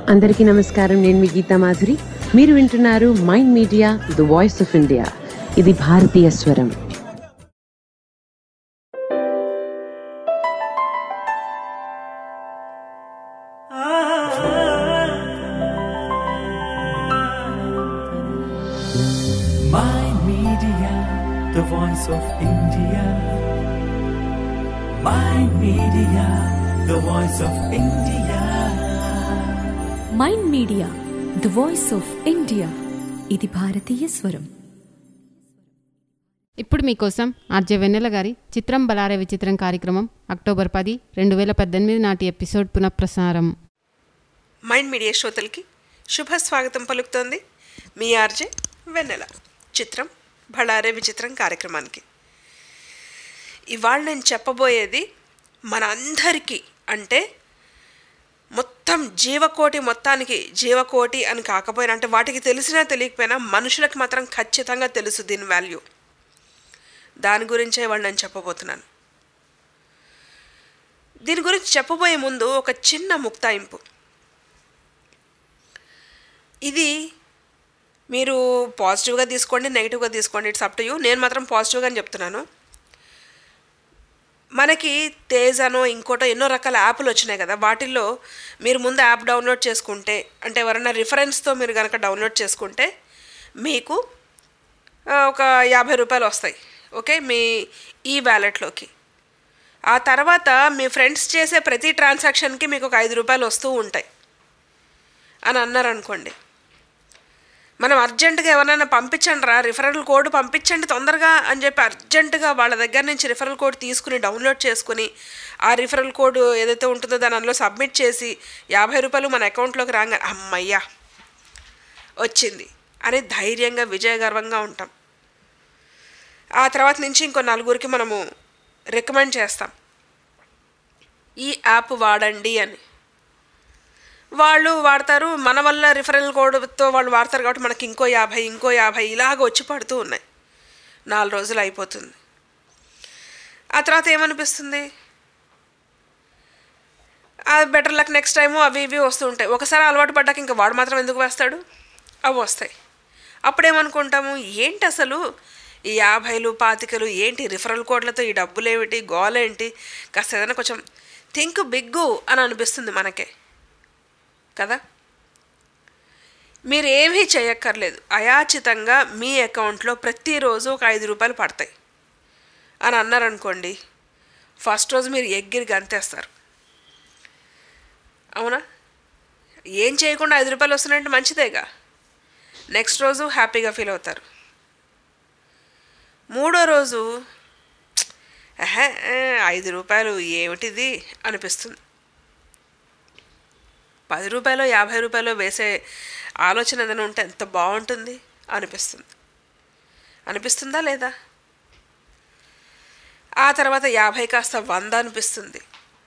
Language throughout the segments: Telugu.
అందరికీ నమస్కారం నేను మీ గీతా మాధురి మీరు వింటున్నారు mind media the voice of India ఇది భారతీయ స్వరం Mind Media, the voice of India. Mind Media, the voice of India. Mind media the voice of India ఇది భారతీయ స్వరం ఇప్పుడు మీకోసం ఆర్జే వెన్నెల గారి చిత్రం బలారే విచిత్రం కార్యక్రమం అక్టోబర్ పది రెండు వేల పద్దెనిమిది నాటి ఎపిసోడ్ పునఃప్రసారం మైండ్ మీడియా శ్రోతలకి శుభ స్వాగతం పలుకుతోంది మీ ఆర్జే వెన్నెల చిత్రం బళారే విచిత్రం కార్యక్రమానికి ఇవాళ నేను చెప్పబోయేది మన అందరికీ అంటే మొత్తం జీవకోటి మొత్తానికి జీవకోటి అని కాకపోయినా అంటే వాటికి తెలిసినా తెలియకపోయినా మనుషులకు మాత్రం ఖచ్చితంగా తెలుసు దీని వాల్యూ దాని గురించే ఇవాళ నేను చెప్పబోతున్నాను దీని గురించి చెప్పబోయే ముందు ఒక చిన్న ముక్తాయింపు ఇది మీరు పాజిటివ్గా తీసుకోండి నెగిటివ్గా తీసుకోండి ఇట్స్ అప్ టు యూ నేను మాత్రం పాజిటివ్గా చెప్తున్నాను మనకి తేజ్ అనో ఇంకోటో ఎన్నో రకాల యాప్లు వచ్చినాయి కదా వాటిల్లో మీరు ముందు యాప్ డౌన్లోడ్ చేసుకుంటే అంటే ఎవరైనా రిఫరెన్స్తో మీరు కనుక డౌన్లోడ్ చేసుకుంటే మీకు ఆ, ఒక యాభై రూపాయలు వస్తాయి ఓకే మీ ఈ వ్యాలెట్లోకి ఆ తర్వాత మీ ఫ్రెండ్స్ చేసే ప్రతి ట్రాన్సాక్షన్కి మీకు ఒక ఐదు రూపాయలు వస్తూ ఉంటాయి అని అన్నారు అనుకోండి మనం అర్జెంటుగా ఎవరైనా పంపించండి రా రిఫరల్ కోడ్ పంపించండి తొందరగా అని చెప్పి అర్జెంటుగా వాళ్ళ దగ్గర నుంచి రిఫరల్ కోడ్ తీసుకుని డౌన్లోడ్ చేసుకుని ఆ రిఫరల్ కోడ్ ఏదైతే ఉంటుందో దాని అందులో సబ్మిట్ చేసి యాభై రూపాయలు మన అకౌంట్లోకి రాగా అమ్మయ్యా వచ్చింది అని ధైర్యంగా విజయగర్వంగా ఉంటాం ఆ తర్వాత నుంచి ఇంకో నలుగురికి మనము రికమెండ్ చేస్తాం ఈ యాప్ వాడండి అని వాళ్ళు వాడతారు మన వల్ల రిఫరల్ కోడ్తో వాళ్ళు వాడతారు కాబట్టి మనకి ఇంకో యాభై ఇంకో యాభై ఇలాగ వచ్చి పడుతూ ఉన్నాయి నాలుగు రోజులు అయిపోతుంది ఆ తర్వాత ఏమనిపిస్తుంది బెటర్ లక్ నెక్స్ట్ టైము అవి ఇవి వస్తూ ఉంటాయి ఒకసారి అలవాటు పడ్డాక ఇంకా వాడు మాత్రం ఎందుకు వేస్తాడు అవి వస్తాయి అప్పుడేమనుకుంటాము ఏంటి అసలు ఈ యాభైలు పాతికలు ఏంటి రిఫరల్ కోడ్లతో ఈ డబ్బులు ఏమిటి గోలేంటి కాస్త ఏదైనా కొంచెం థింక్ బిగ్గు అని అనిపిస్తుంది మనకే కదా మీరు ఏమీ చేయక్కర్లేదు అయాచితంగా మీ అకౌంట్లో ప్రతిరోజు ఒక ఐదు రూపాయలు పడతాయి అని అన్నారనుకోండి ఫస్ట్ రోజు మీరు ఎగ్గిరి గంతేస్తారు అవునా ఏం చేయకుండా ఐదు రూపాయలు వస్తున్నాయంటే మంచిదేగా నెక్స్ట్ రోజు హ్యాపీగా ఫీల్ అవుతారు మూడో రోజు "ఎహే, ఏ, ఐదు రూపాయలు ఏమిటిది అనిపిస్తుంది పది రూపాయలు యాభై రూపాయలు వేసే ఆలోచన ఏదైనా ఉంటే ఎంత బాగుంటుంది అనిపిస్తుంది అనిపిస్తుందా లేదా ఆ తర్వాత యాభై కాస్త వంద అనిపిస్తుంది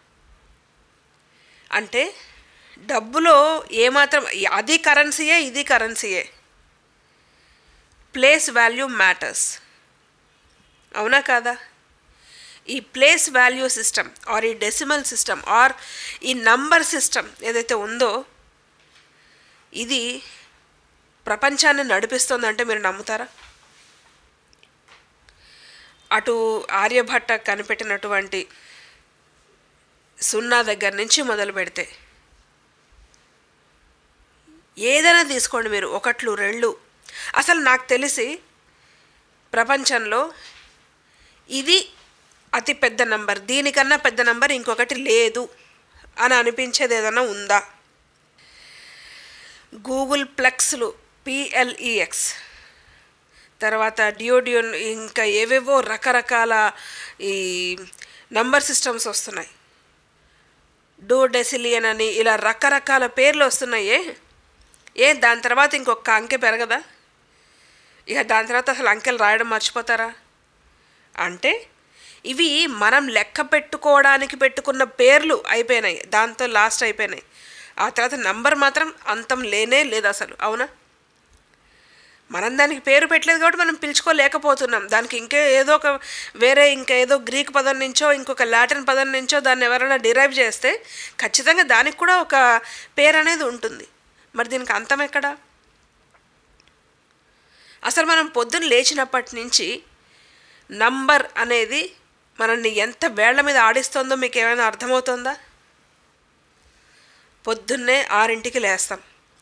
అంటే డబ్బులో ఏమాత్రం అది కరెన్సీయే ఇది కరెన్సీయే ప్లేస్ వాల్యూ మ్యాటర్స్ అవునా కాదా ఈ ప్లేస్ వాల్యూ సిస్టమ్ ఆర్ ఈ డెసిమల్ సిస్టమ్ ఆర్ ఈ నంబర్ సిస్టమ్ ఏదైతే ఉందో ఇది ప్రపంచాన్ని నడిపిస్తుందంటే మీరు నమ్ముతారా అటు ఆర్యభట్ట కనిపెట్టినటువంటి సున్నా దగ్గర నుంచి మొదలు పెడితే ఏదైనా తీసుకోండి మీరు ఒకట్లు రెళ్ళు అసలు నాకు తెలిసి ప్రపంచంలో ఇది అతి పెద్ద నంబర్ దీనికన్నా పెద్ద నంబర్ ఇంకొకటి లేదు అని అనిపించేది ఏదైనా ఉందా గూగుల్ ప్లెక్స్లు పిఎల్ఈఎక్స్ తర్వాత డియోడియోన్ ఇంకా ఏవేవో రకరకాల ఈ నంబర్ సిస్టమ్స్ వస్తున్నాయి డో డెసిలియన్ అని ఇలా రకరకాల పేర్లు వస్తున్నాయే ఏ దాని తర్వాత ఇంకొక అంకె పెరగదా ఇక దాని తర్వాత అసలు అంకెలు రాయడం మర్చిపోతారా అంటే ఇవి మనం లెక్క పెట్టుకోవడానికి పెట్టుకున్న పేర్లు అయిపోయినాయి దాంతో లాస్ట్ అయిపోయినాయి ఆ తర్వాత నంబర్ మాత్రం అంతం లేనే లేదు అసలు అవునా మనం దానికి పేరు పెట్టలేదు కాబట్టి మనం పిలుచుకోలేకపోతున్నాం దానికి ఇంకే ఏదో ఒక వేరే ఇంకా ఏదో గ్రీక్ పదం నుంచో ఇంకొక లాటిన్ పదం నుంచో దాన్ని ఎవరైనా డిరైవ్ చేస్తే ఖచ్చితంగా దానికి కూడా ఒక పేరు అనేది ఉంటుంది మరి దీనికి అంతం ఎక్కడా అసలు మనం పొద్దున్న లేచినప్పటి నుంచి నంబర్ అనేది మనల్ని ఎంత వేళ్ల మీద ఆడిస్తుందో మీకు ఏమైనా అర్థమవుతుందా పొద్దున్నే ఆరింటికి లేస్తాం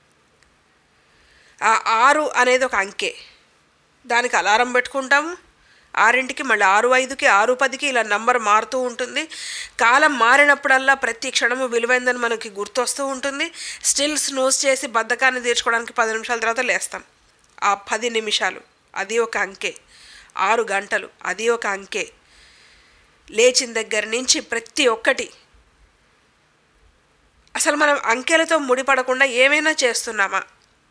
ఆ ఆరు అనేది ఒక అంకె దానికి అలారం పెట్టుకుంటాము ఆరింటికి మళ్ళీ ఆరు ఐదుకి ఆరు పదికి ఇలా నంబర్ మారుతూ ఉంటుంది కాలం మారినప్పుడల్లా ప్రతి క్షణము విలువైందని మనకి గుర్తొస్తూ ఉంటుంది స్టిల్ స్నూస్ చేసి బద్ధకాన్ని తీర్చుకోవడానికి పది నిమిషాల తర్వాత లేస్తాం ఆ పది నిమిషాలు అది ఒక అంకె ఆరు గంటలు అది ఒక అంకె లేచిన దగ్గర నుంచి ప్రతి ఒక్కటి అసలు మనం అంకెలతో ముడిపడకుండా ఏమైనా చేస్తున్నామా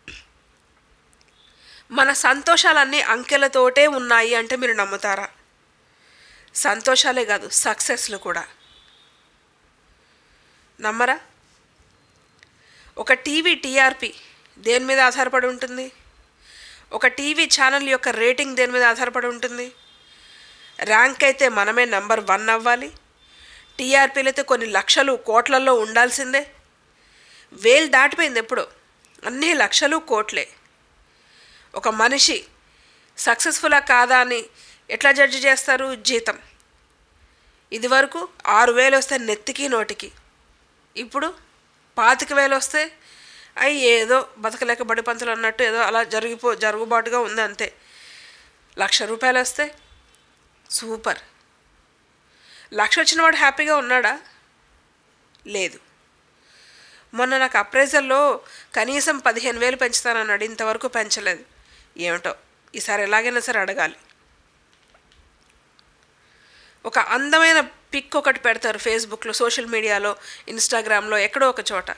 మన సంతోషాలన్నీ అంకెలతోటే ఉన్నాయి అంటే మీరు నమ్ముతారా సంతోషాలే కాదు సక్సెస్లు కూడా నమ్మరా ఒక టీవీ టీఆర్పి దేని మీద ఆధారపడి ఉంటుంది ఒక టీవీ ఛానల్ యొక్క రేటింగ్ దేని మీద ఆధారపడి ఉంటుంది ర్యాంక్ అయితే మనమే నంబర్ వన్ అవ్వాలి టీఆర్పీలు అయితే కొన్ని లక్షలు కోట్లలో ఉండాల్సిందే వేలు దాటిపోయింది ఎప్పుడో అన్ని లక్షలు కోట్లే ఒక మనిషి సక్సెస్ఫుల్లా కాదా అని ఎట్లా జడ్జి చేస్తారు జీతం ఇదివరకు ఆరు వేలు వస్తే నెత్తికి నోటికి ఇప్పుడు పాతిక వేలు వస్తే అవి ఏదో బతకలేక బడి పంతులు అన్నట్టు ఏదో అలా జరిగిపో జరుగుబాటుగా ఉంది అంతే లక్ష రూపాయలు వస్తే సూపర్ లక్ష వచ్చిన వాడు హ్యాపీగా ఉన్నాడా లేదు మొన్న నాకు అప్రైజల్లో కనీసం పదిహేను వేలు పెంచుతానన్నాడు ఇంతవరకు పెంచలేదు ఏమిటో ఈసారి ఎలాగైనా సరే అడగాలి ఒక అందమైన పిక్ ఒకటి పెడతారు ఫేస్బుక్లో సోషల్ మీడియాలో ఇన్స్టాగ్రామ్లో ఎక్కడో ఒక చోట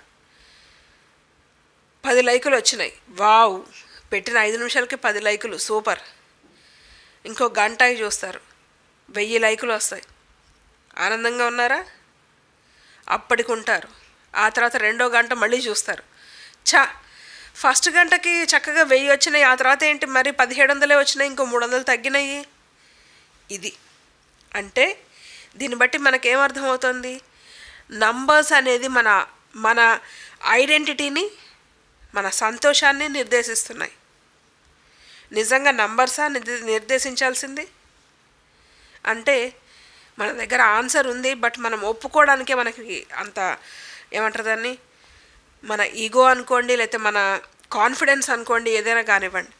పది లైకులు వచ్చినాయి వావ్ పెట్టిన ఐదు నిమిషాలకి పది లైకులు సూపర్ ఇంకో గంటకి చూస్తారు వెయ్యి లైకులు వస్తాయి ఆనందంగా ఉన్నారా అప్పటికి ఉంటారు ఆ తర్వాత రెండో గంట మళ్ళీ చూస్తారు చా ఫస్ట్ గంటకి చక్కగా వెయ్యి వచ్చినాయి ఆ తర్వాత ఏంటి మరి పదిహేడు వందలే వచ్చినాయి ఇంకో మూడు వందలు తగ్గినాయి ఇది అంటే దీన్ని బట్టి మనకేమర్థమవుతుంది నంబర్స్ అనేది మన మన ఐడెంటిటీని మన సంతోషాన్ని నిర్దేశిస్తున్నాయి నిజంగా నంబర్సా నిర్దే- నిర్దేశించాల్సింది అంటే మన దగ్గర ఆన్సర్ ఉంది బట్ మనం ఒప్పుకోవడానికే మనకి అంత ఏమంటారు దాన్ని మన ఈగో అనుకోండి లేకపోతే మన కాన్ఫిడెన్స్ అనుకోండి ఏదైనా కానివ్వండి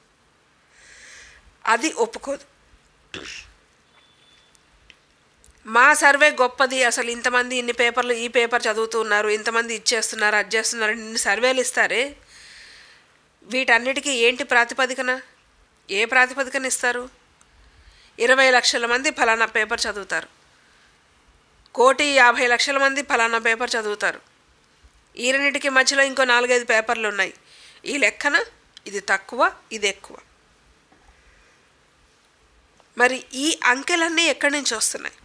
అది ఒప్పుకోదు మా సర్వే గొప్పది అసలు ఇంతమంది ఇన్ని పేపర్లు ఈ పేపర్ చదువుతున్నారు ఇంతమంది ఇచ్చేస్తున్నారు అది చేస్తున్నారు ఇన్ని సర్వేలు ఇస్తారే వీటన్నిటికీ ఏంటి ప్రాతిపదికన ఏ ప్రాతిపదికన ఇస్తారు ఇరవై లక్షల మంది ఫలానా పేపర్ చదువుతారు కోటి యాభై లక్షల మంది ఫలానా పేపర్ చదువుతారు ఈ రెండింటికి మధ్యలో ఇంకో నాలుగైదు పేపర్లు ఉన్నాయి ఈ లెక్కన ఇది తక్కువ ఇది ఎక్కువ మరి ఈ అంకెలన్నీ ఎక్కడి నుంచి వస్తున్నాయి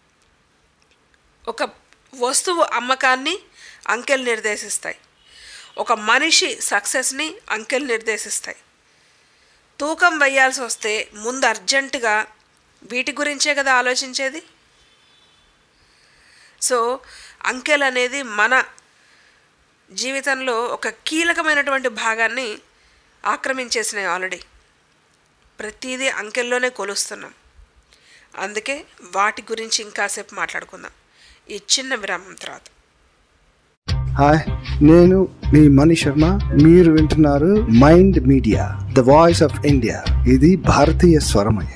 ఒక వస్తువు అమ్మకాన్ని అంకెలు నిర్దేశిస్తాయి ఒక మనిషి సక్సెస్ని అంకెలు నిర్దేశిస్తాయి తూకం వేయాల్సి వస్తే ముందు అర్జెంటుగా వీటి గురించే కదా ఆలోచించేది సో అంకెలు అనేది మన జీవితంలో ఒక కీలకమైనటువంటి భాగాన్ని ఆక్రమించేసినాయి ఆల్రెడీ ప్రతిదీ అంకెల్లోనే కొలుస్తున్నాం అందుకే వాటి గురించి ఇంకాసేపు మాట్లాడుకుందాం ఈ చిన్న విరామం తర్వాత హాయ్ నేను మీ మణి శర్మ మీరు వింటున్నారు mind media the voice of India ఇది భారతీయ స్వరమయ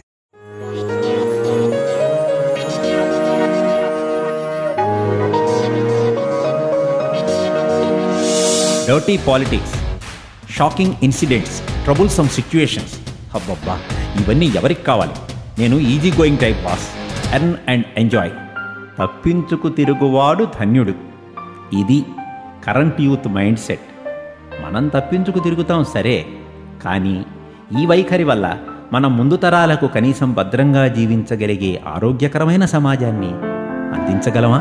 dirty politics shocking incidents troublesome situations అబ్బబ్బా ఇవన్నీ ఎవరికి కావాలి నేను easy going type boss earn and enjoy తప్పించుకు తిరుగువాడు ధన్యుడు ఇది కరెంట్ యూత్ మైండ్ సెట్ మనం తప్పించుకు తిరుగుతాం సరే కానీ ఈ వైఖరి వల్ల మనం ముందు తరాలకు కనీసం భద్రంగా జీవించగలిగే ఆరోగ్యకరమైన సమాజాన్ని అందించగలమా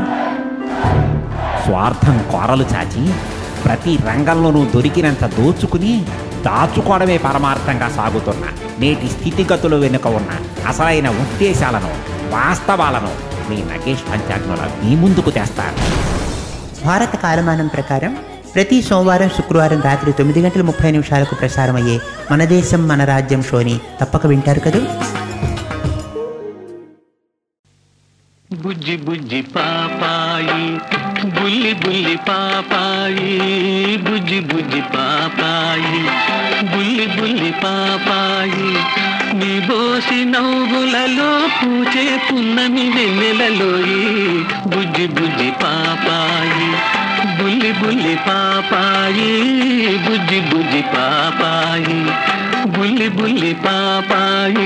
స్వార్థం కోరలు చాచి ప్రతి రంగంలోనూ దొరికినంత దోచుకుని దాచుకోవడమే పరమార్థంగా సాగుతున్న నేటి స్థితిగతులు వెనుక ఉన్న అసలైన ఉద్దేశాలను వాస్తవాలను మీ నగేష్ పంచాగ్నుల మీ ముందుకు తెస్తారు భారత కాలమానం ప్రకారం ప్రతి సోమవారం శుక్రవారం రాత్రి తొమ్మిది గంటల ముప్పై నిమిషాలకు ప్రసారమయ్యే మన దేశం మన రాజ్యం షోని తప్పక వింటారు కదూ బుజ్జి బుజ్జి పాపాయి బుల్లి బుల్లి పాపాయి బుజ్జి బుజ్జి పాపాయి బుల్లి బుల్లి పాపాయి నీ బోసి నవ్వులలో పూచే పున్నమి వెన్నెలలోయి బుజ్జి బుజ్జి పాపాయి బుల్లి బుల్లి పాపాయి బుజ్జి బుజ్జి పాపాయి బుల్లి బుల్లి పాపాయి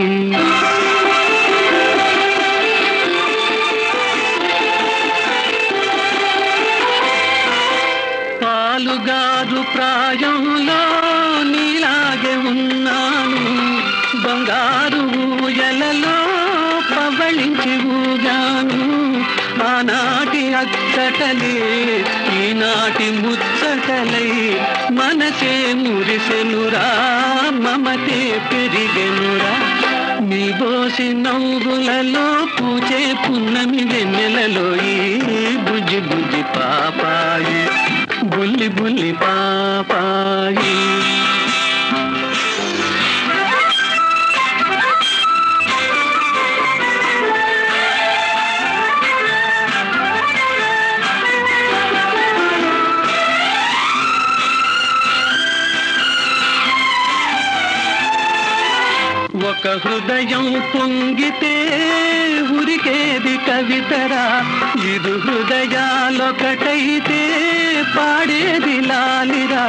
పాలుగారు ప్రాయంలో నీలాగే ఉన్నాను బంగారు ఊయలలో పవళించి ఊగాను ఆనాటి అచ్చటలే ఈనాటి ముచ్చటలై మనసే మురిసెనురా మమతే పెరిగెనురా నీ బోసి నవ్వులలో పూచే పున్నమి వెన్నెలలో ఈ బుజ్జి బుజ్జి పాపాయి బుల్లి బుల్లి పాపాయి ఒక హృదయం పొంగితే ఉరికేది కవితరా ఇరు హృదయాలొకటైతే పాడేది లాలిరా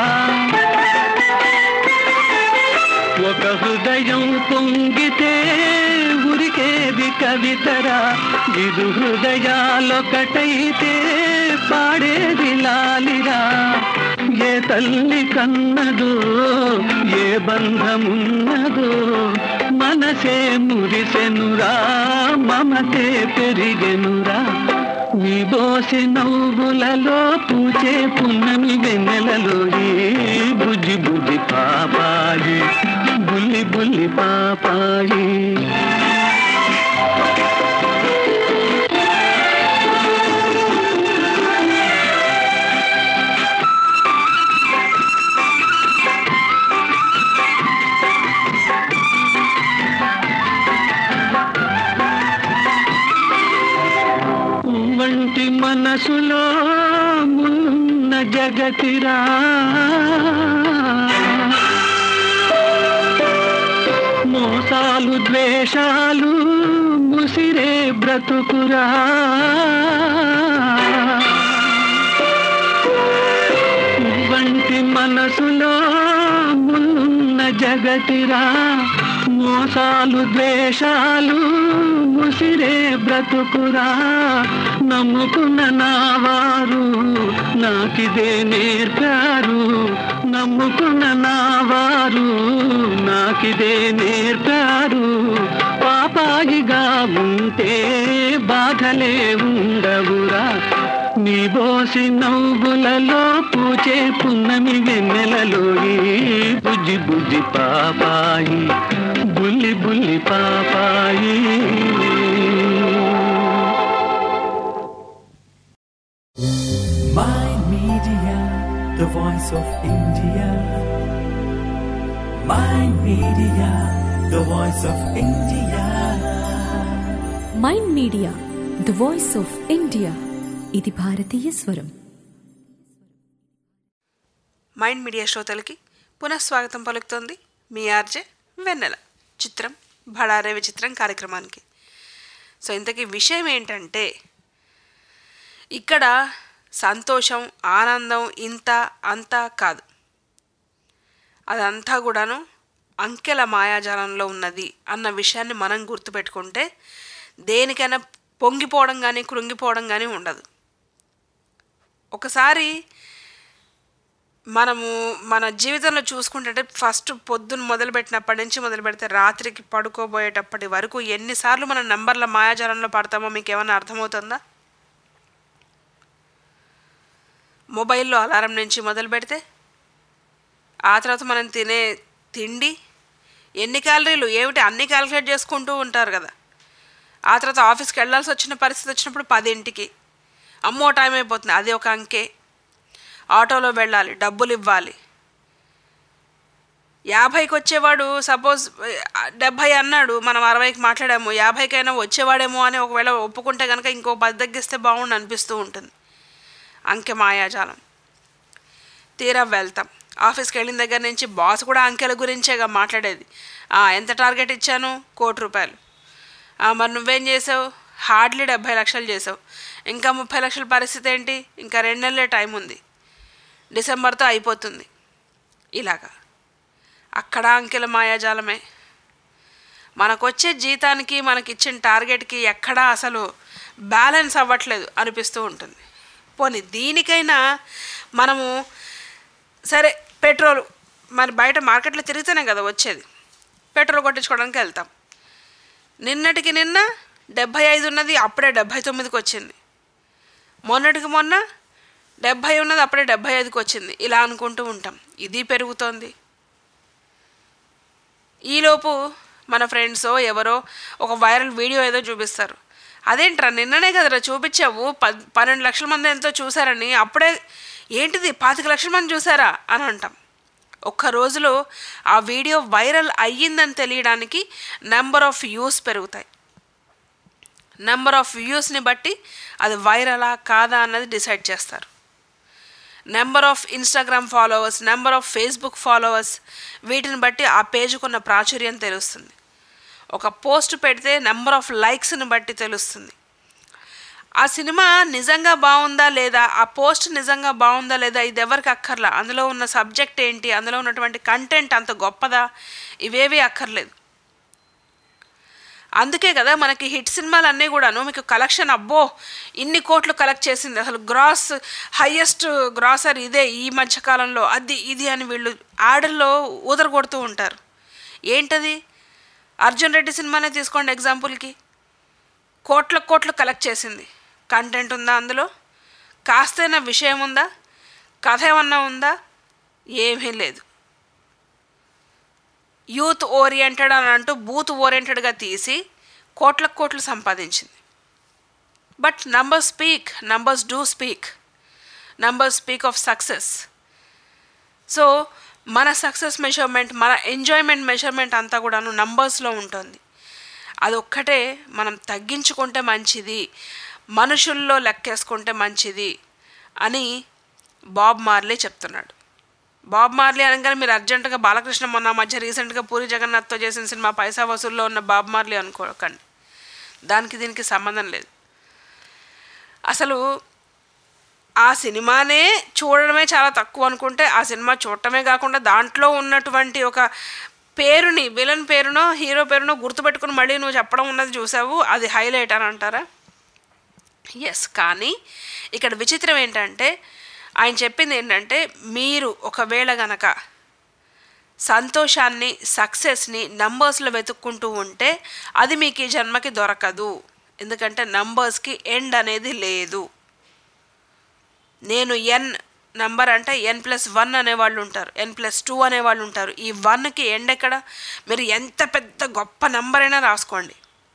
ఒక హృదయం పొంగితే ఉరికేది కవితరా ఇరు హృదయాలొకటైతే పాడేది లాలిరా ఏ తల్లి కన్నదో ఏ బంధమున్నదో మనసే మురిసెనురా మమతే పెరిగెనురా నీ బోసి నవ్వులలో పూచే పున్నమి వెన్నెలలో ఈ బుజ్జి బుజ్జి పాపాయి బుల్లి బుల్లి పాపాయి వంటి మనసులో మున్న జగతిరా మోసాలు ద్వేషాలు ముసిరే బ్రతుకురా వంటి మనసులో మున్న జగతిరా మోసాలు ద్వేషాలు ముసిరే బ్రతుకురా నమ్ముకున్న నావారు నాకిదే నేర్పారు నమ్ముకున్న నావారు నాకిదే నేర్పారు పాపాయిగా ఉంటే బాధలే ఉండవురా నీ బోసి నవ్వులలో పూచే పున్నమి వెన్నెలలో ఈ బుజ్జి బుజ్జి పాపాయి బుల్లి బుల్లి పాపాయి Mind Media, the voice of India. Mind Media, the voice of India. Mind media the voice of India ఇది భారతీయ స్వరం మైండ్ మీడియా శ్రోతలకి పునఃస్వాగతం పలుకుతోంది మీ ఆర్జే వెన్నెల చిత్రం భడారే విచిత్రం కార్యక్రమానికి సో ఇంతకీ విషయం ఏంటంటే ఇక్కడ సంతోషం ఆనందం ఇంత అంతా కాదు అదంతా కూడాను అంకెల మాయాజాలంలో ఉన్నది అన్న విషయాన్ని మనం గుర్తుపెట్టుకుంటే దేనికైనా పొంగిపోవడం కానీ కృంగిపోవడం కానీ ఉండదు ఒకసారి మనము మన జీవితంలో చూసుకుంటే ఫస్ట్ పొద్దున్న మొదలుపెట్టినప్పటి నుంచి మొదలు పెడితే రాత్రికి పడుకోబోయేటప్పటి వరకు ఎన్నిసార్లు మన నంబర్ల మాయాజాలంలో పడతామో మీకు ఏమైనా అర్థమవుతుందా మొబైల్లో అలారం నుంచి మొదలు పెడితే ఆ తర్వాత మనం తినే తిండి ఎన్ని క్యాలరీలు ఏమిటి అన్ని క్యాలిక్యులేట్ చేసుకుంటూ ఉంటారు కదా ఆ తర్వాత ఆఫీస్కి వెళ్ళాల్సి వచ్చిన పరిస్థితి వచ్చినప్పుడు పదింటికి అమ్మో టైం అయిపోతుంది అది ఒక అంకే ఆటోలో వెళ్ళాలి డబ్బులు ఇవ్వాలి యాభైకి వచ్చేవాడు సపోజ్ డెబ్భై అన్నాడు మనం అరవైకి మాట్లాడాము యాభైకైనా వచ్చేవాడేమో అని ఒకవేళ ఒప్పుకుంటే కనుక ఇంకో పది తగ్గిస్తే బాగుండు అనిపిస్తూ ఉంటుంది అంకె మాయాజాలం తీరా వెళ్తాం ఆఫీస్కి వెళ్ళిన దగ్గర నుంచి బాస్ కూడా అంకెల గురించేగా మాట్లాడేది "ఆ, ఎంత టార్గెట్ ఇచ్చాను కోటి రూపాయలు "ఆ, మరి నువ్వేం చేసావు హార్డ్లీ డెబ్భై లక్షలు చేసావు ఇంకా ముప్పై లక్షల పరిస్థితి ఏంటి ఇంకా రెండు నెలలే టైం ఉంది డిసెంబర్తో అయిపోతుంది ఇలాగా అక్కడ అంకెల మాయాజాలమే మనకొచ్చే జీతానికి మనకిచ్చిన టార్గెట్కి ఎక్కడా అసలు బ్యాలెన్స్ అవ్వట్లేదు అనిపిస్తూ ఉంటుంది పోనీ దీనికైనా మనము సరే పెట్రోల్ మరి బయట మార్కెట్లో తిరిగితేనే కదా వచ్చేది పెట్రోల్ కొట్టించుకోవడానికి వెళ్తాం నిన్నటికి నిన్న డెబ్భై ఐదు ఉన్నది అప్పుడే డెబ్భై తొమ్మిదికి వచ్చింది మొన్నటికి మొన్న డెబ్భై ఉన్నది అప్పుడే డెబ్భై ఐదుకి వచ్చింది ఇలా అనుకుంటూ ఉంటాం ఇది పెరుగుతోంది ఈలోపు మన ఫ్రెండ్సో ఎవరో ఒక వైరల్ వీడియో ఏదో చూపిస్తారు అదేంట్రా నిన్ననే కదరా చూపించావు ప పన్నెండు లక్షల మంది ఎంతో చూసారని అప్పుడే ఏంటిది పాతిక లక్షల మంది చూసారా అని అంటాం ఒక్క రోజులో ఆ వీడియో వైరల్ అయ్యిందని తెలియడానికి నెంబర్ ఆఫ్ వ్యూస్ పెరుగుతాయి నెంబర్ ఆఫ్ వ్యూస్ని బట్టి అది వైరలా కాదా అన్నది డిసైడ్ చేస్తారు number of Instagram followers number of Facebook followers వీటిని బట్టి ఆ పేజ్కున్న ప్రాచుర్యం తెలుస్తుంది ఒక పోస్ట్ పెడితే నెంబర్ ఆఫ్ లైక్స్ని బట్టి తెలుస్తుంది ఆ సినిమా నిజంగా బాగుందా లేదా ఆ పోస్ట్ నిజంగా బాగుందా లేదా ఇది ఎవరికి అక్కర్లా అందులో ఉన్న సబ్జెక్ట్ ఏంటి అందులో ఉన్నటువంటి కంటెంట్ అంత గొప్పదా ఇవేవి అక్కర్లేదు అందుకే కదా మనకి హిట్ సినిమాలు అన్నీ కూడాను మీకు కలెక్షన్ అబ్బో ఇన్ని కోట్లు కలెక్ట్ చేసింది అసలు గ్రాస్ హయ్యెస్ట్ గ్రాసర్ ఇదే ఈ మధ్యకాలంలో అది ఇది అని వీళ్ళు యాడల్లో ఊదర కొడుతూ ఉంటారు ఏంటది అర్జున్ రెడ్డి సినిమానే తీసుకోండి ఎగ్జాంపుల్కి కోట్ల కోట్లు కలెక్ట్ చేసింది కంటెంట్ ఉందా అందులో కాస్తైనా విషయం ఉందా కథ ఏమన్నా ఉందా ఏమీ లేదు యూత్ ఓరియంటెడ్ అని అంటూ బూత్ ఓరియంటెడ్గా తీసి కోట్ల కోట్లు సంపాదించింది but number speak numbers do speak number speak of success so మన సక్సెస్ మెజర్మెంట్ మన ఎంజాయ్మెంట్ మెజర్మెంట్ అంతా కూడాను నంబర్స్లో ఉంటుంది అదొక్కటే మనం తగ్గించుకుంటే మంచిది మనుషుల్లో లెక్కేసుకుంటే మంచిది అని బాబ్ మార్లే చెప్తున్నాడు బాబ్ మార్లీ అనగానే మీరు అర్జెంటుగా బాలకృష్ణ మొన్న మధ్య రీసెంట్గా పూరి జగన్నాథ్తో చేసిన సినిమా పైసా వసూల్లో ఉన్న బాబ్ మార్లీ అనుకోకండి దానికి దీనికి సంబంధం లేదు అసలు ఆ సినిమానే చూడడమే చాలా తక్కువ అనుకుంటే ఆ సినిమా చూడటమే కాకుండా దాంట్లో ఉన్నటువంటి ఒక పేరుని విలన్ పేరునో హీరో పేరునో గుర్తుపెట్టుకుని మళ్ళీ నువ్వు చెప్పడం ఉన్నది చూసావు అది హైలైట్ అని అంటారా ఎస్ కానీ ఇక్కడ విచిత్రం ఏంటంటే ఆయన చెప్పింది ఏంటంటే మీరు ఒకవేళ గనక సంతోషాన్ని సక్సెస్ని నంబర్స్లో వెతుక్కుంటూ ఉంటే అది మీకు ఈ జన్మకి దొరకదు ఎందుకంటే నంబర్స్కి ఎండ్ అనేది లేదు నేను ఎన్ నంబర్ అంటే ఎన్ ప్లస్ వన్ అనేవాళ్ళు ఉంటారు ఎన్ ప్లస్ టూ అనేవాళ్ళు ఉంటారు ఈ వన్కి ఎండ్ ఎక్కడ మీరు ఎంత పెద్ద గొప్ప నంబర్ అయినా రాసుకోండి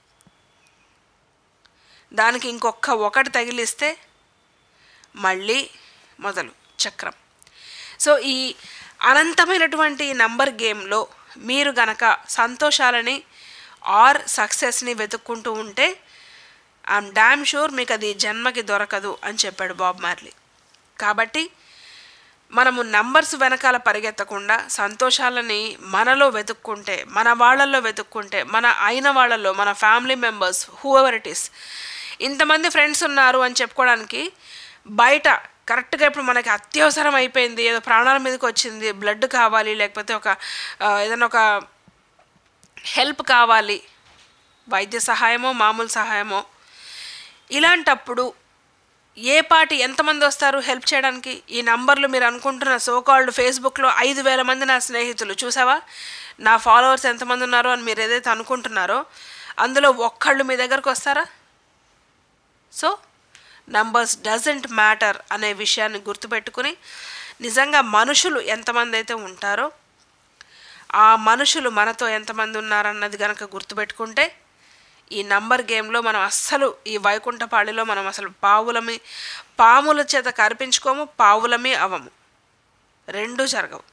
దానికి ఇంకొక ఒకటి తగిలిస్తే మళ్ళీ మొదలు చక్రం సో ఈ అనంతమైనటువంటి నంబర్ గేమ్లో మీరు గనక సంతోషాలని ఆర్ సక్సెస్ని వెతుక్కుంటూ ఉంటే ఐఎమ్ డామ్ షూర్ మీకు అది జన్మకి దొరకదు అని చెప్పాడు బాబ్ మార్లీ కాబట్టి మనము నంబర్స్ వెనకాల పరిగెత్తకుండా సంతోషాలని మనలో వెతుక్కుంటే మన వాళ్ళల్లో వెతుక్కుంటే మన అయిన వాళ్ళల్లో మన family members whoever it is ఇంతమంది ఫ్రెండ్స్ ఉన్నారు అని చెప్పుకోవడానికి బయట కరెక్ట్గా ఇప్పుడు మనకి అత్యవసరం అయిపోయింది ఏదో ప్రాణాల మీదకి వచ్చింది బ్లడ్ కావాలి లేకపోతే ఒక ఆ, ఏదైనా ఒక హెల్ప్ కావాలి వైద్య సహాయమో మామూలు సహాయమో ఇలాంటప్పుడు ఏ పాటి ఎంతమంది వస్తారు హెల్ప్ చేయడానికి ఈ నంబర్లు మీరు అనుకుంటున్న సోకాల్డ్ ఫేస్బుక్లో ఐదు వేల మంది నా స్నేహితులు చూసావా నా ఫాలోవర్స్ ఎంతమంది ఉన్నారో అని మీరు ఏదైతే అనుకుంటున్నారో అందులో ఒక్కళ్ళు మీ దగ్గరకు వస్తారా సో నంబర్స్ డజంట్ మ్యాటర్ అనే విషయాన్ని గుర్తుపెట్టుకుని నిజంగా మనుషులు ఎంతమంది అయితే ఉంటారో ఆ మనుషులు మనతో ఎంతమంది ఉన్నారన్నది గనక గుర్తుపెట్టుకుంటే ఈ నంబర్ గేమ్లో మనం అస్సలు ఈ వైకుంఠపాళిలో మనం అసలు పావులమి పాముల చేత కనిపించుకోము పావులమి అవము రెండూ జరగవు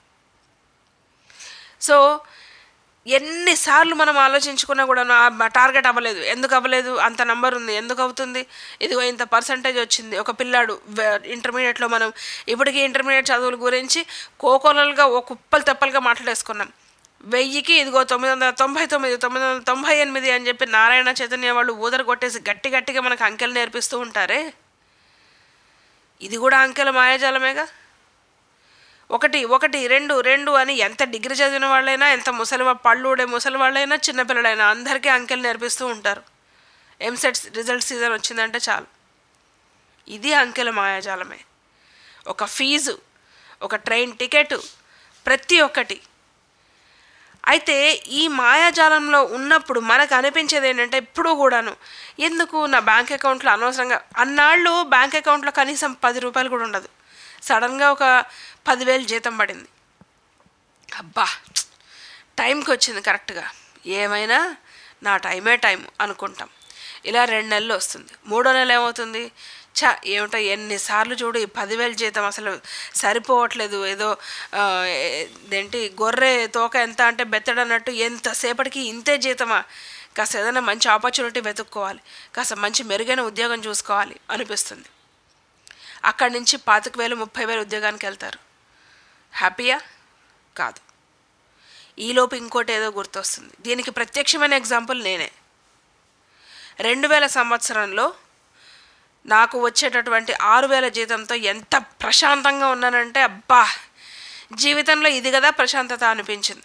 సో ఎన్నిసార్లు మనం ఆలోచించుకున్నా కూడా నా టార్గెట్ అవ్వలేదు ఎందుకు అవ్వలేదు అంత నంబర్ ఉంది ఎందుకు అవుతుంది ఇదిగో ఇంత పర్సంటేజ్ వచ్చింది ఒక పిల్లాడు ఇంటర్మీడియట్లో మనం ఇప్పటికీ ఇంటర్మీడియట్ చదువుల గురించి కోకోలలుగా ఓ కుప్పలు తెప్పలుగా మాట్లాడేసుకున్నాం వెయ్యికి ఇదిగో తొమ్మిది వందల తొంభై తొమ్మిది తొమ్మిది వందల తొంభై ఎనిమిది అని చెప్పి నారాయణ చైతన్య వాళ్ళు ఊదర కొట్టేసి గట్టి గట్టిగా మనకు అంకెలు నేర్పిస్తూ ఉంటారే ఇది కూడా అంకెల మాయాజాలమేగా ఒకటి ఒకటి రెండు రెండు అని ఎంత డిగ్రీ చదివిన వాళ్ళైనా ఎంత ముసలి వా- పళ్ళు ఊడే ముసలి వాళ్ళైనా చిన్నపిల్లలైనా అందరికీ అంకెలు నేర్పిస్తూ ఉంటారు ఎంసెట్ రిజల్ట్ సీజన్ వచ్చిందంటే చాలు ఇది అంకెల మాయాజాలమే ఒక ఫీజు ఒక ట్రైన్ టికెట్ ప్రతి ఒక్కటి అయితే ఈ మాయాజాలంలో ఉన్నప్పుడు మనకు అనిపించేది ఏంటంటే ఎప్పుడూ కూడాను ఎందుకు నా బ్యాంక్ అకౌంట్లో అనవసరంగా అన్నాళ్ళు బ్యాంక్ అకౌంట్లో కనీసం పది రూపాయలు కూడా ఉండదు సడన్గా ఒక పదివేలు జీతం పడింది అబ్బా టైంకి వచ్చింది కరెక్ట్గా ఏమైనా నా టైమే టైం అనుకుంటాం ఇలా రెండు నెలలు వస్తుంది మూడో నెల ఏమవుతుంది చా ఏమిటో ఎన్నిసార్లు చూడు ఈ పదివేలు జీతం అసలు సరిపోవట్లేదు ఏదో ఆ, ఇదేంటి గొర్రె తోక ఎంత అంటే బెత్తడన్నట్టు ఎంతసేపటికి ఇంతే జీతమా కాస్త ఏదైనా మంచి ఆపర్చునిటీ వెతుక్కోవాలి కాస్త మంచి మెరుగైన ఉద్యోగం చూసుకోవాలి అనిపిస్తుంది అక్కడి నుంచి పాతిక వేలు ముప్పై వేలు ఉద్యోగానికి వెళ్తారు హ్యాపీయా కాదు ఈలోపు ఇంకోటి ఏదో గుర్తొస్తుంది దీనికి ప్రత్యక్షమైన ఎగ్జాంపుల్ నేనే రెండు వేల సంవత్సరంలో నాకు వచ్చేటటువంటి ఆరు వేల జీతంతో ఎంత ప్రశాంతంగా ఉన్నానంటే అబ్బా జీవితంలో ఇది కదా ప్రశాంతత అనిపించింది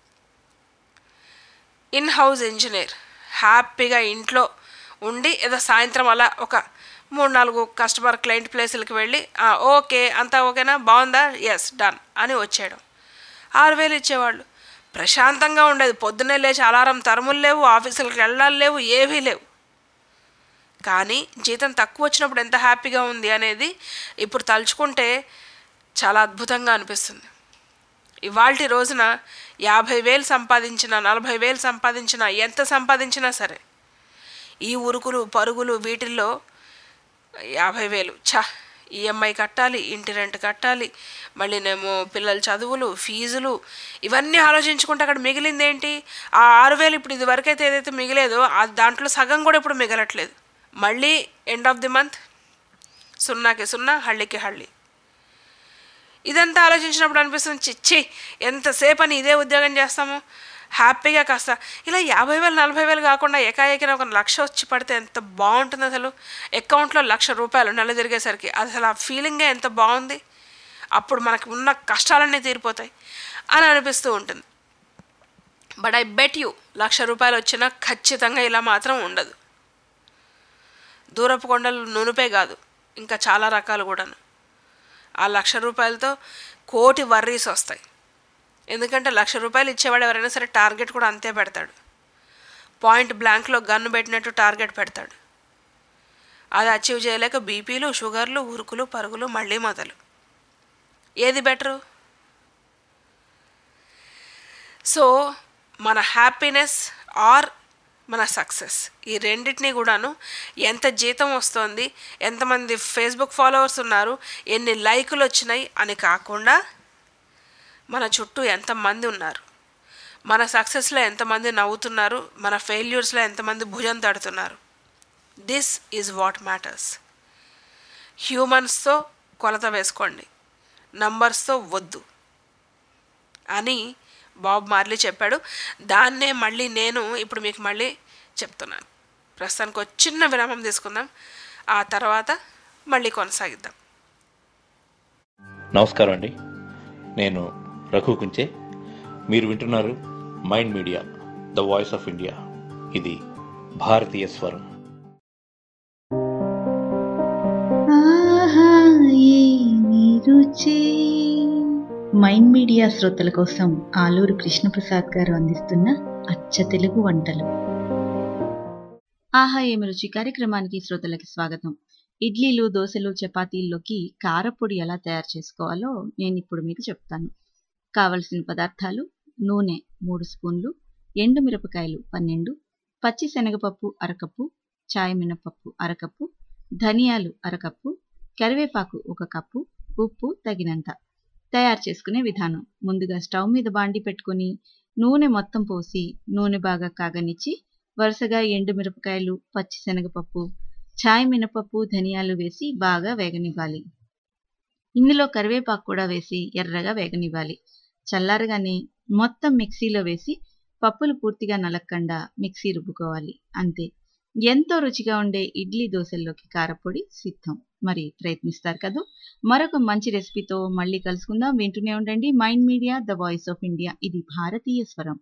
ఇన్ హౌస్ ఇంజనీర్ హ్యాపీగా ఇంట్లో ఉండి ఏదో సాయంత్రం అలా ఒక మూడు నాలుగు కస్టమర్ క్లయింట్ ప్లేసులకి వెళ్ళి "ఆ, ఓకే అంతా ఓకేనా బాగుందా ఎస్ డన్ అని వచ్చేయడం ఆరు వేలు ఇచ్చేవాళ్ళు ప్రశాంతంగా ఉండేది పొద్దున్నే లేచి అలారం తరుములు లేవు ఆఫీసులకు వెళ్ళాలి లేవు ఏవీ లేవు కానీ జీతం తక్కువ వచ్చినప్పుడు ఎంత హ్యాపీగా ఉంది అనేది ఇప్పుడు తలుచుకుంటే చాలా అద్భుతంగా అనిపిస్తుంది ఇవాల్టి రోజున యాభై వేలు సంపాదించిన నలభై వేలు సంపాదించిన ఎంత సంపాదించినా సరే ఈ ఉరుకులు పరుగులు వీటిల్లో యాభై వేలు ఛా ఈఎంఐ కట్టాలి ఇంటి రెంట్ కట్టాలి మళ్ళీనేమో పిల్లల చదువులు ఫీజులు ఇవన్నీ ఆలోచించుకుంటే అక్కడ మిగిలింది ఏంటి ఆ ఆరు వేలు ఇప్పుడు ఇది వరకైతే ఏదైతే మిగిలేదో ఆ దాంట్లో సగం కూడా ఇప్పుడు మిగలట్లేదు మళ్ళీ ఎండ్ ఆఫ్ ది మంత్ సున్నాకి సున్నా హళ్ళికి హళ్ళి ఇదంతా ఆలోచించినప్పుడు అనిపిస్తుంది చిచ్చి ఎంతసేపు అని ఇదే ఉద్యోగం చేస్తాము హ్యాపీగా కాస్త ఇలా యాభై వేలు నలభై వేలు కాకుండా ఏకాఏకిన ఒక లక్ష వచ్చి పడితే ఎంత బాగుంటుంది అసలు అకౌంట్లో లక్ష రూపాయలు నెల తిరిగేసరికి అసలు ఆ ఫీలింగే ఎంత బాగుంది అప్పుడు మనకు ఉన్న కష్టాలన్నీ తీరిపోతాయి అని అనిపిస్తూ ఉంటుంది but I bet you lakh రూపాయలు వచ్చినా ఖచ్చితంగా ఇలా మాత్రం ఉండదు దూరపు కొండలు నునుపే కాదు ఇంకా చాలా రకాలు కూడాను ఆ లక్ష రూపాయలతో కోటి వర్రీస్ వస్తాయి ఎందుకంటే లక్ష రూపాయలు ఇచ్చేవాడు ఎవరైనా సరే టార్గెట్ కూడా అంతే పెడతాడు పాయింట్ బ్లాంక్లో గన్ను పెట్టినట్టు టార్గెట్ పెడతాడు అది అచీవ్ చేయలేక బీపీలు షుగర్లు ఉరుకులు పరుగులు మళ్ళీ మొదలు ఏది బెటరు సో మన హ్యాపీనెస్ ఆర్ మన సక్సెస్ ఈ రెండింటినీ కూడాను ఎంత జీతం వస్తోంది ఎంతమంది ఫేస్బుక్ ఫాలోవర్స్ ఉన్నారు ఎన్ని లైకులు వచ్చినాయి అని కాకుండా మన చుట్టూ ఎంతమంది ఉన్నారు మన సక్సెస్లో ఎంతమంది నవ్వుతున్నారు మన ఫెయిల్యూర్స్లో ఎంతమంది భుజం తడుతున్నారు దిస్ ఈజ్ వాట్ మ్యాటర్స్ హ్యూమన్స్తో కొలత వేసుకోండి నంబర్స్తో వద్దు అని బాబ్ మార్లీ చెప్పాడు దాన్నే మళ్ళీ నేను ఇప్పుడు మీకు మళ్ళీ చెప్తున్నాను ప్రస్తుతానికి ఒక చిన్న విరామం తీసుకుందాం ఆ తర్వాత మళ్ళీ కొనసాగిద్దాం నమస్కారం అండి నేను రఘు కుంచే మీరు వింటున్నారు mind media the voice of India ఇది భారతీయ స్వరం ఆహా ఏమి రుచి మైండ్ మీడియా శ్రోతల కోసం ఆలూరు కృష్ణప్రసాద్ గారు అందిస్తున్న అచ్చ తెలుగు వంటలు ఆహా ఏమి రుచి కార్యక్రమానికి శ్రోతలకి స్వాగతం ఇడ్లీలు దోశలు చపాతీల్లోకి కారపొడి ఎలా తయారు చేసుకోవాలో నేను ఇప్పుడు మీకు చెప్తాను కావలసిన పదార్థాలు నూనె మూడు స్పూన్లు ఎండు మిరపకాయలు పన్నెండు పచ్చి శనగపప్పు అరకప్పు చాయ్ మినపప్పు అరకప్పు ధనియాలు అరకప్పు కరివేపాకు ఒక కప్పు ఉప్పు తగినంత తయారు చేసుకునే విధానం ముందుగా స్టవ్ మీద బాండి పెట్టుకొని నూనె మొత్తం పోసి నూనె బాగా కాగనిచ్చి వరుసగా ఎండు మిరపకాయలు పచ్చి శనగపప్పు ఛాయ్ మినపప్పు ధనియాలు వేసి బాగా వేగనివ్వాలి ఇందులో కరివేపాకు కూడా వేసి ఎర్రగా వేగనివ్వాలి చల్లారగానే మొత్తం మిక్సీలో వేసి పప్పులు పూర్తిగా నలక్కుండా మిక్సీ రుబ్బుకోవాలి అంతే ఎంతో రుచిగా ఉండే ఇడ్లీ దోశల్లోకి కారపొడి సిద్ధం మరి ప్రయత్నిస్తారు కదా మరొక మంచి రెసిపీతో మళ్ళీ కలుసుకుందాం వింటూనే ఉండండి mind media the voice of India ఇది భారతీయ స్వరం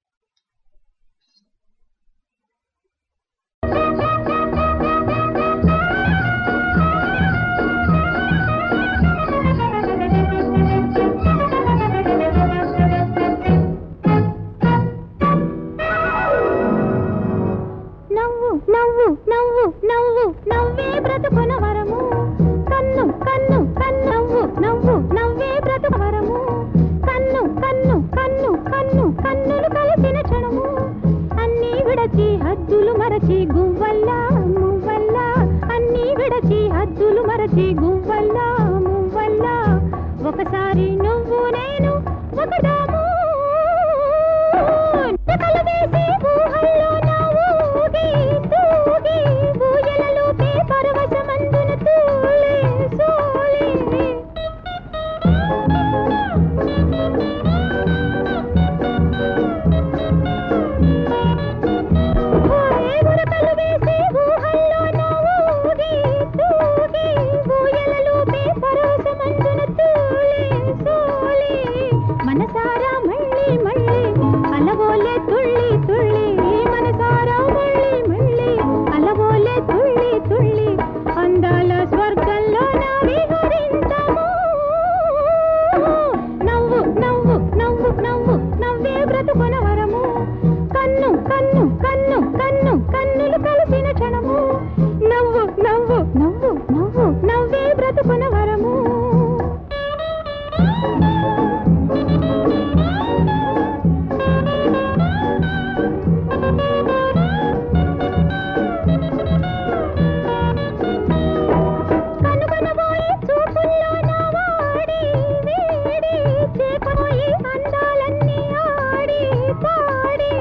నవ్వు నవ్వు నవ్వు నవ్వు నవ్వే బ్రతుకున వరము కన్ను కన్ను కన్నవ్వు నవ్వు నవ్వే బ్రతుకు వరము కన్ను కన్ను కన్ను కన్ను కన్నులు కలిసిన క్షణము అన్నీ విడచి హద్దులు మరచి గువ్వల్లా మువ్వల్లా అన్నీ విడచి హద్దులు మరచి గువ్వల్లా మువ్వల్లా ఒకసారి నువ్వు నేను ఒకదాము కలు వేసి ఊహల్లో నా ఊగి తూగి ఊయలలోపే పరవశమందున తూలే సోలే ఓయ్ ఉరకలు వేసి ఊహల్లో నా ఊగి తూగి ఊయలలోపే పరవశమందున తూలే సోలే మనసారా మళ్ళీ మళ్ళీ అలవోలే తుళ్ళి తుళ్ళి మనసారా మళ్ళీ మళ్ళీ అలవోలే తుళ్ళి తుళ్ళి అందాల స్వర్గంలో నా విహరించము నవ్వు నవ్వు నవ్వు నవ్వు నవ్వే బ్రతుకున వరము కన్ను కన్ను కన్ను కన్ను కన్నులు కలిసిన క్షణము నవ్వు నవ్వు నవ్వు నవ్వు నవ్వే బ్రతుకున వరము కనుగొనబోయే చూపుల్లో నా వాడి వేడి చేపబోయే అందాలన్నీ ఆడి పాడి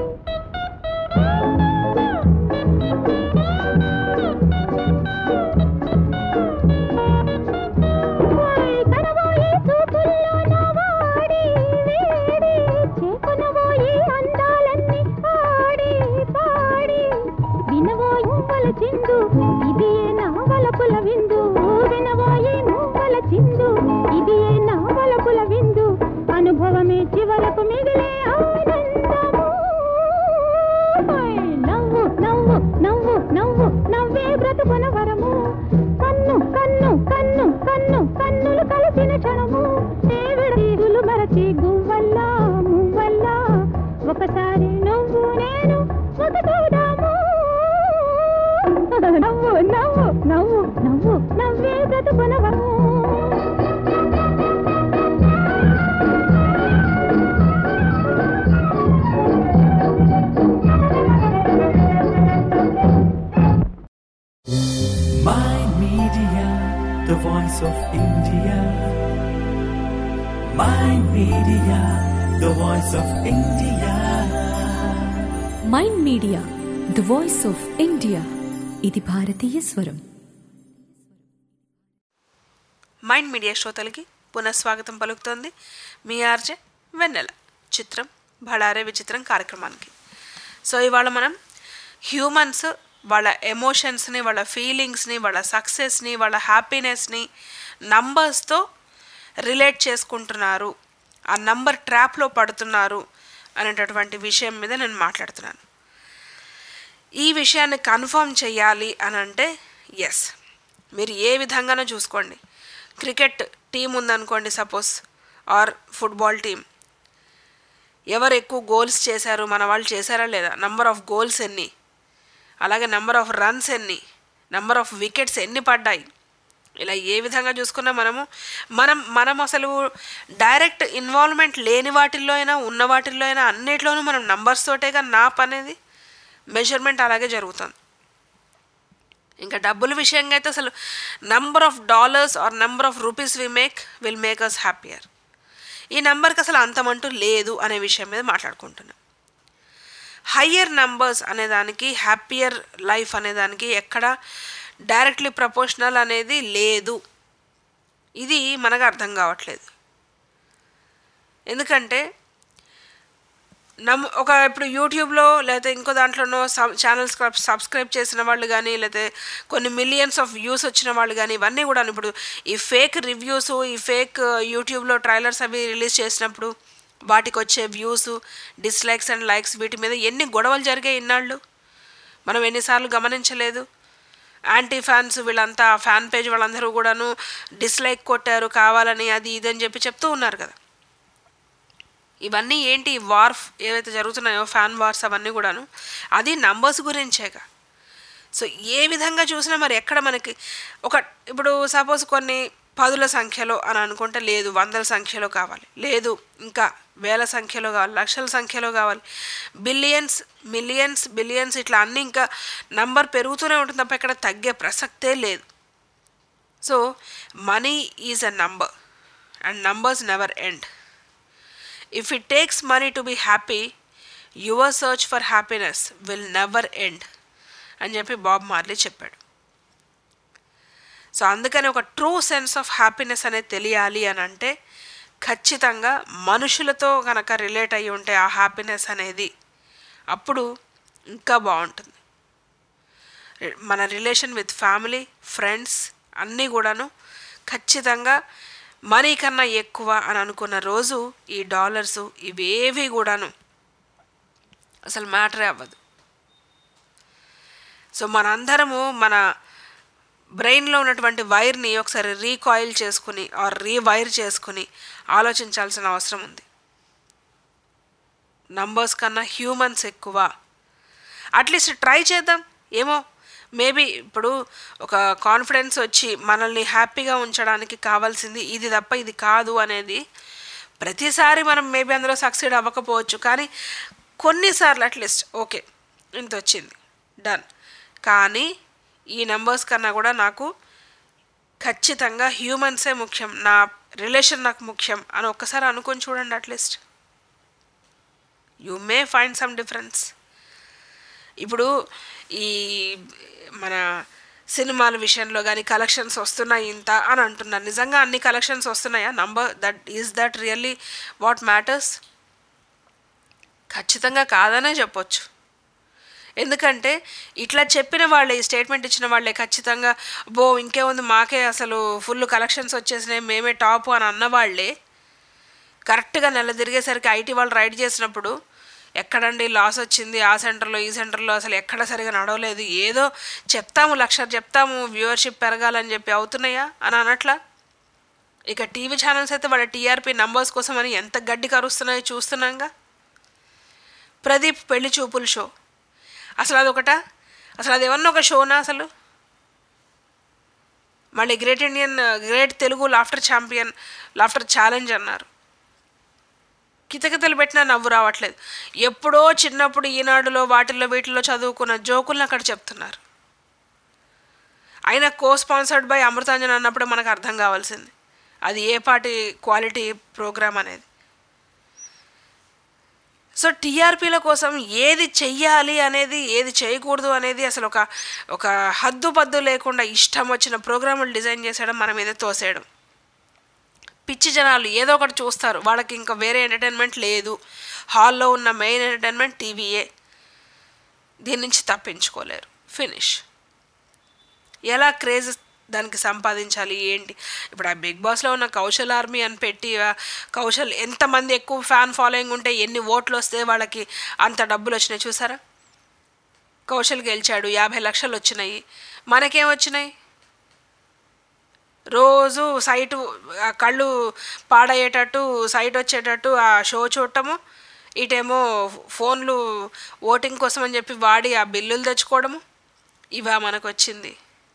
ఓయ్ కనబోయే చూపుల్లో నా వాడి వేడి చేకొనబోయే అందాలన్నీ ఆడి పాడి వినబోయి మువ్వల చిందు ఇది ఏ నావల పుల విందు వినబోయి మువ్వల చిందు ఇది ఏ నావల పుల విందు అనుభవమే చివరకు మిగిలే ఆనందము ఓయ్ నవ్వు నవ్వు నవ్వు నవ్వు నవ్వే బ్రతుకున వరము కన్ను కన్ను కన్ను కన్ను కన్నులు కలిసిన క్షణము దేవుడు మరచి గువ్వల్లా మువ్వల్లా ఒకసారి నువ్వు నేను ఒకటవుదాము నవ్వు నవ్వు నవ్వు నవ్వు నవ్వే బ్రతుకున వరము Mind Media, the voice of India. Mind Media, the voice of India. Mind media the voice of India ఇది భారతీయ స్వరం మైండ్ మీడియా శ్రోతలకి పునఃస్వాగతం పలుకుతోంది మీ ఆర్జే వెన్నెల చిత్రం బళారే విచిత్రం కార్యక్రమానికి సో ఇవాళ మనం హ్యూమన్స్ వాళ్ళ ఎమోషన్స్ని వాళ్ళ ఫీలింగ్స్ని వాళ్ళ సక్సెస్ని వాళ్ళ హ్యాపీనెస్ని నంబర్స్తో రిలేట్ చేసుకుంటున్నారు ఆ నంబర్ ట్రాప్లో పడుతున్నారు అనేటటువంటి విషయం మీద నేను మాట్లాడుతున్నాను ఈ విషయాన్ని కన్ఫర్మ్ చేయాలి అని అంటే ఎస్ మీరు ఏ విధంగానో చూసుకోండి క్రికెట్ టీం ఉందనుకోండి సపోజ్ ఆర్ ఫుట్బాల్ టీం ఎవరు ఎక్కువ గోల్స్ చేశారు మన వాళ్ళు చేశారా లేదా నంబర్ ఆఫ్ గోల్స్ ఎన్ని అలాగే నెంబర్ ఆఫ్ రన్స్ ఎన్ని నెంబర్ ఆఫ్ వికెట్స్ ఎన్ని పడ్డాయి ఇలా ఏ విధంగా చూసుకున్నా మనము మనం మనం అసలు డైరెక్ట్ ఇన్వాల్వ్మెంట్ లేని వాటిల్లో అయినా ఉన్న వాటిల్లో అయినా అన్నిట్లోనూ మనం నంబర్స్ తోటేగా నాప్ అనేది మెజర్మెంట్ అలాగే జరుగుతుంది ఇంకా డబ్బుల విషయంగా అయితే అసలు number of dollars or number of rupees we make will make us happier ఈ నెంబర్కి అసలు అంతమంటూ లేదు అనే విషయం మీద మాట్లాడుకుంటున్నాం హయ్యర్ నంబర్స్ అనేదానికి హ్యాపియర్ లైఫ్ అనేదానికి ఎక్కడ డైరెక్ట్లీ ప్రపోర్షనల్ అనేది లేదు ఇది మనకు అర్థం కావట్లేదు ఎందుకంటే నమ్ ఒక ఇప్పుడు యూట్యూబ్లో లేకపోతే ఇంకో దాంట్లోనో ఛానల్స్ సబ్స్క్రైబ్ చేసిన వాళ్ళు కానీ లేకపోతే కొన్ని మిలియన్స్ ఆఫ్ వ్యూస్ వచ్చిన వాళ్ళు కానీ ఇవన్నీ కూడా ఇప్పుడు ఈ ఫేక్ రివ్యూస్ ఈ ఫేక్ యూట్యూబ్లో ట్రైలర్స్ అవి రిలీజ్ చేసినప్పుడు వాటికి వచ్చే వ్యూస్ డిస్లైక్స్ అండ్ లైక్స్ వీటి మీద ఎన్ని గొడవలు జరిగాయి ఇన్నాళ్ళు మనం ఎన్నిసార్లు గమనించలేదు యాంటీ ఫ్యాన్స్ వీళ్ళంతా ఫ్యాన్ పేజ్ వాళ్ళందరూ కూడాను డిస్లైక్ కొట్టారు కావాలని అది ఇది అని చెప్పి చెప్తూ ఉన్నారు కదా ఇవన్నీ ఏంటి వార్ ఏవైతే జరుగుతున్నాయో ఫ్యాన్ వార్స్ అవన్నీ కూడాను అది నంబర్స్ గురించేగా సో ఏ విధంగా చూసినా మరి ఎక్కడ మనకి ఒక ఇప్పుడు సపోజ్ కొన్ని పదుల సంఖ్యలో అని అనుకుంటే లేదు వందల సంఖ్యలో కావాలి లేదు ఇంకా వేల సంఖ్యలో కావాలి లక్షల సంఖ్యలో కావాలి బిలియన్స్ మిలియన్స్ బిలియన్స్ ఇట్లా అన్నీ ఇంకా నంబర్ పెరుగుతూనే ఉంటుంది తప్ప ఇక్కడ తగ్గే ప్రసక్తే లేదు so money is a number and numbers never end if it takes money to be happy your search for happiness will never end అని చెప్పి బాబ్ మార్లీ చెప్పాడు సో అందుకని ఒక ట్రూ సెన్స్ ఆఫ్ హ్యాపీనెస్ అనేది తెలియాలి అని అంటే ఖచ్చితంగా మనుషులతో కనుక రిలేట్ అయ్యి ఉంటే ఆ హ్యాపీనెస్ అనేది అప్పుడు ఇంకా బాగుంటుంది మన రిలేషన్ విత్ ఫ్యామిలీ ఫ్రెండ్స్ అన్నీ కూడాను ఖచ్చితంగా మనీ కన్నా ఎక్కువ అని అనుకున్న రోజు ఈ డాలర్స్ ఇవేవి కూడాను అసలు మ్యాటరే అవ్వదు సో మనందరము మన బ్రెయిన్లో ఉన్నటువంటి వైర్ని ఒకసారి రీకాయిల్ చేసుకుని ఆర్ రీవైర్ చేసుకుని ఆలోచించాల్సిన అవసరం ఉంది నంబర్స్ కన్నా హ్యూమన్స్ ఎక్కువ అట్లీస్ట్ ట్రై చేద్దాం ఏమో మేబీ ఇప్పుడు ఒక కాన్ఫిడెన్స్ వచ్చి మనల్ని హ్యాపీగా ఉంచడానికి కావాల్సింది ఇది తప్ప ఇది కాదు అనేది ప్రతిసారి మనం మేబీ అందులో సక్సీడ్ అవ్వకపోవచ్చు కానీ కొన్నిసార్లు అట్లీస్ట్ ఓకే ఇంత వచ్చింది డన్ కానీ ఈ నెంబర్స్ కన్నా కూడా నాకు ఖచ్చితంగా హ్యూమన్సే ముఖ్యం నా రిలేషన్ నాకు ముఖ్యం అని ఒక్కసారి అనుకొని చూడండి at least you may find some difference ఇప్పుడు ఈ మన సినిమాల విషయంలో కానీ కలెక్షన్స్ వస్తున్నాయి ఇంత అని అంటున్నారు నిజంగా అన్ని కలెక్షన్స్ వస్తున్నాయా number that is that really what matters ఖచ్చితంగా కాదనే చెప్పొచ్చు ఎందుకంటే ఇట్లా చెప్పిన వాళ్ళే ఈ స్టేట్మెంట్ ఇచ్చిన వాళ్ళే ఖచ్చితంగా బో ఇంకేముంది మాకే అసలు ఫుల్ కలెక్షన్స్ వచ్చేసినాయి మేమే టాప్ అని అన్న వాళ్ళే కరెక్ట్గా నెల తిరిగేసరికి ఐటీ వాళ్ళు రైడ్ చేసినప్పుడు ఎక్కడండి లాస్ వచ్చింది ఆ సెంటర్లో ఈ సెంటర్లో అసలు ఎక్కడ సరిగా నడవలేదు ఏదో చెప్తాము లక్ష చెప్తాము వ్యూవర్షిప్ పెరగాలని చెప్పి అవుతున్నాయా అని అనట్లా ఇక టీవీ ఛానల్స్ అయితే వాళ్ళ టీఆర్పీ నంబర్స్ కోసం అని ఎంత గడ్డి కరుస్తున్నాయో చూస్తున్నాంగా ప్రదీప్ పెళ్లి చూపుల షో అసలు అదొకట అసలు అది ఏమన్నా ఒక షోనా అసలు మళ్ళీ great Indian great Telugu laughter champion laughter challenge అన్నారు కితకితలు పెట్టినా నవ్వు రావట్లేదు ఎప్పుడో చిన్నప్పుడు ఈనాడులో వాటిల్లో వీటిల్లో చదువుకున్న జోకులను అక్కడ చెప్తున్నారు అయినా కో స్పాన్సర్డ్ బై అమృతాంజన్ అన్నప్పుడు మనకు అర్థం కావాల్సింది అది ఏ పాటి క్వాలిటీ ప్రోగ్రామ్ అనేది సో టీఆర్పీల కోసం ఏది చెయ్యాలి అనేది ఏది చేయకూడదు అనేది అసలు ఒక ఒక హద్దు పద్దు లేకుండా ఇష్టం వచ్చిన ప్రోగ్రాములు డిజైన్ చేసేయడం మన మీద తోసేయడం పిచ్చి జనాలు ఏదో ఒకటి చూస్తారు వాళ్ళకి ఇంకా వేరే ఎంటర్టైన్మెంట్ లేదు హాల్లో ఉన్న మెయిన్ ఎంటర్టైన్మెంట్ టీవీయే దీని నుంచి తప్పించుకోలేరు ఫినిష్ ఎలా క్రేజ్ దానికి సంపాదించాలి ఏంటి ఇప్పుడు ఆ బిగ్ బాస్లో ఉన్న కౌశల్ ఆర్మీ అని పెట్టి ఆ కౌశల్ ఎంతమంది ఎక్కువ ఫ్యాన్ ఫాలోయింగ్ ఉంటే ఎన్ని ఓట్లు వస్తే వాళ్ళకి అంత డబ్బులు వచ్చినాయి చూసారా కౌశల్ గెలిచాడు యాభై లక్షలు వచ్చినాయి మనకేం వచ్చినాయి రోజు సైటు ఆ కళ్ళు పాడయ్యేటట్టు సైట్ వచ్చేటట్టు ఆ షో చూడటము ఇటేమో ఫోన్లు ఓటింగ్ కోసం అని చెప్పి వాడి ఆ బిల్లులు తెచ్చుకోవడము ఇవా మనకు వచ్చింది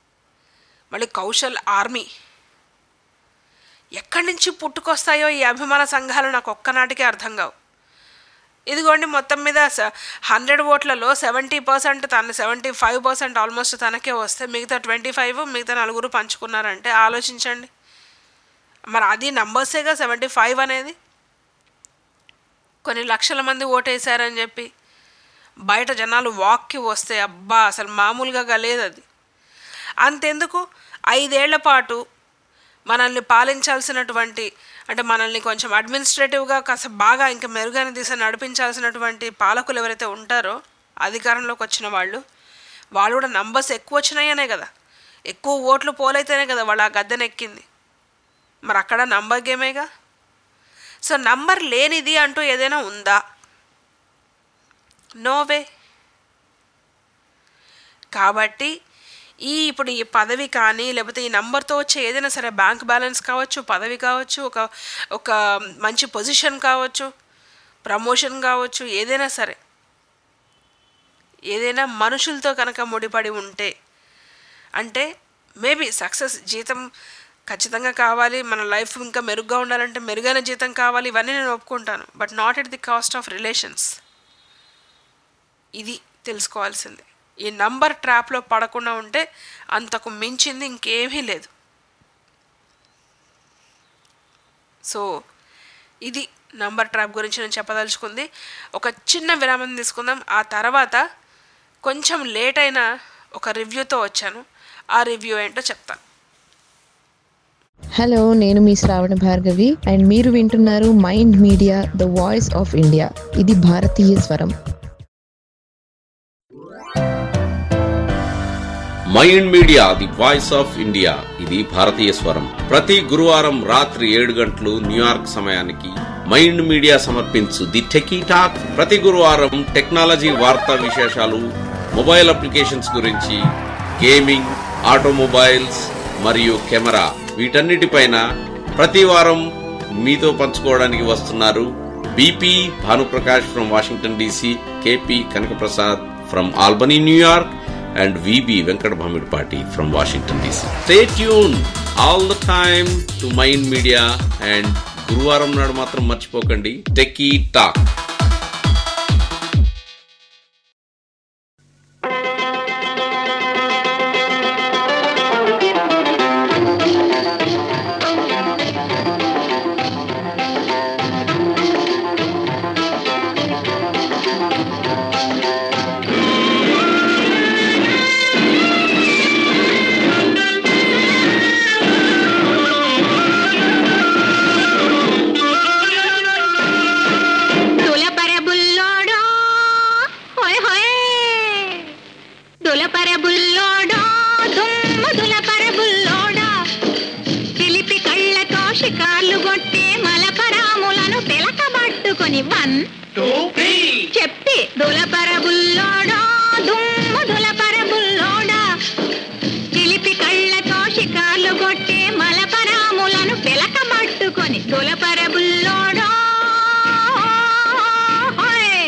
మళ్ళీ కౌశల్ ఆర్మీ ఎక్కడి నుంచి పుట్టుకొస్తాయో ఈ అభిమాన సంఘాలు నాకు ఒక్కనాటికే అర్థం కావు ఇదిగోండి మొత్తం మీద హండ్రెడ్ ఓట్లలో సెవెంటీ పర్సెంట్ తన సెవెంటీ ఫైవ్ పర్సెంట్ ఆల్మోస్ట్ తనకే వస్తే మిగతా ట్వంటీ ఫైవ్ మిగతా నలుగురు పంచుకున్నారంటే ఆలోచించండి మరి అది నంబర్సేగా సెవెంటీ ఫైవ్ అనేది కొన్ని లక్షల మంది ఓటేశారని చెప్పి బయట జనాలు వాక్కి వస్తే అబ్బా అసలు మామూలుగా లేదు అది అంతెందుకు ఐదేళ్ల పాటు మనల్ని పాలించాల్సినటువంటి అంటే మనల్ని కొంచెం అడ్మినిస్ట్రేటివ్గా కాస్త బాగా ఇంకా మెరుగైన దిశ నడిపించాల్సినటువంటి పాలకులు ఎవరైతే ఉంటారో అధికారంలోకి వచ్చిన వాళ్ళు వాళ్ళు కూడా నంబర్స్ ఎక్కువ వచ్చినాయనే కదా ఎక్కువ ఓట్లు పోలైతేనే కదా వాళ్ళు ఆ గద్దెనెక్కింది మరి అక్కడ నంబర్ గేమేగా సో నంబర్ లేనిది అంటూ ఏదైనా ఉందా నోవే కాబట్టి ఈ ఇప్పుడు ఈ పదవి కానీ లేకపోతే ఈ నంబర్తో వచ్చే ఏదైనా సరే బ్యాంక్ బ్యాలెన్స్ కావచ్చు పదవి కావచ్చు ఒక ఒక మంచి పొజిషన్ కావచ్చు ప్రమోషన్ కావచ్చు ఏదైనా సరే ఏదైనా మనుషులతో కనుక ముడిపడి ఉంటే అంటే మేబీ సక్సెస్ జీతం ఖచ్చితంగా కావాలి మన లైఫ్ ఇంకా మెరుగ్గా ఉండాలంటే మెరుగైన జీతం కావాలి ఇవన్నీ నేను ఒప్పుకుంటాను but not at the cost of relations ఇది తెలుసుకోవాల్సింది ఈ నంబర్ ట్రాప్లో పడకుండా ఉంటే అంతకు మించింది ఇంకేమీ లేదు సో ఇది నంబర్ ట్రాప్ గురించి నేను చెప్పదలుచుకుంది ఒక చిన్న విరామం తీసుకుందాం ఆ తర్వాత కొంచెం లేట్ అయిన ఒక రివ్యూతో వచ్చాను ఆ రివ్యూ ఏంటో చెప్తాను హలో నేను మీ శ్రావణ భార్గవి అండ్ మీరు వింటున్నారు mind media the voice of India ఇది భారతీయ స్వరం mind media the voice of India ఇది భారతీయ స్వరం ప్రతి గురువారం రాత్రి ఏడు గంటలు న్యూయార్క్ సమయానికి మైండ్ మీడియా సమర్పించు ది టెకీ టాక్ ప్రతి గురువారం టెక్నాలజీ వార్తా విశేషాలు మొబైల్ అప్లికేషన్స్ గురించి గేమింగ్ ఆటోమొబైల్స్ మరియు కెమెరా వీటన్నిటిపైన ప్రతి వారం మీతో పంచుకోవడానికి వస్తున్నారు BP Bhanuprakash from Washington DC KP Kanakaprasad from Albany New York and VB Venkat Bhamidpati from Washington DC. Stay tuned all the time to Mind Media and గురువారం నాడు మాత్రం మర్చిపోకండి టెకీ టాక్ దులపర బుల్లోడో హోయ్ హోయ్ దులపర బుల్లోడో దుమ్మ దులపర బుల్లోడా చిలిపి కళ్ళతో షికార్లు కొట్టే మలపరాములను పిలకబట్టుకొని వన్ చెప్పి దులపర బుల్లోడో దుమ్మ దులపర బుల్లోడా చిలిపి కళ్ళతో షికార్లు కొట్టే మలపరాములను పిలకబట్టుకొని దులపర బుల్లోడో హోయ్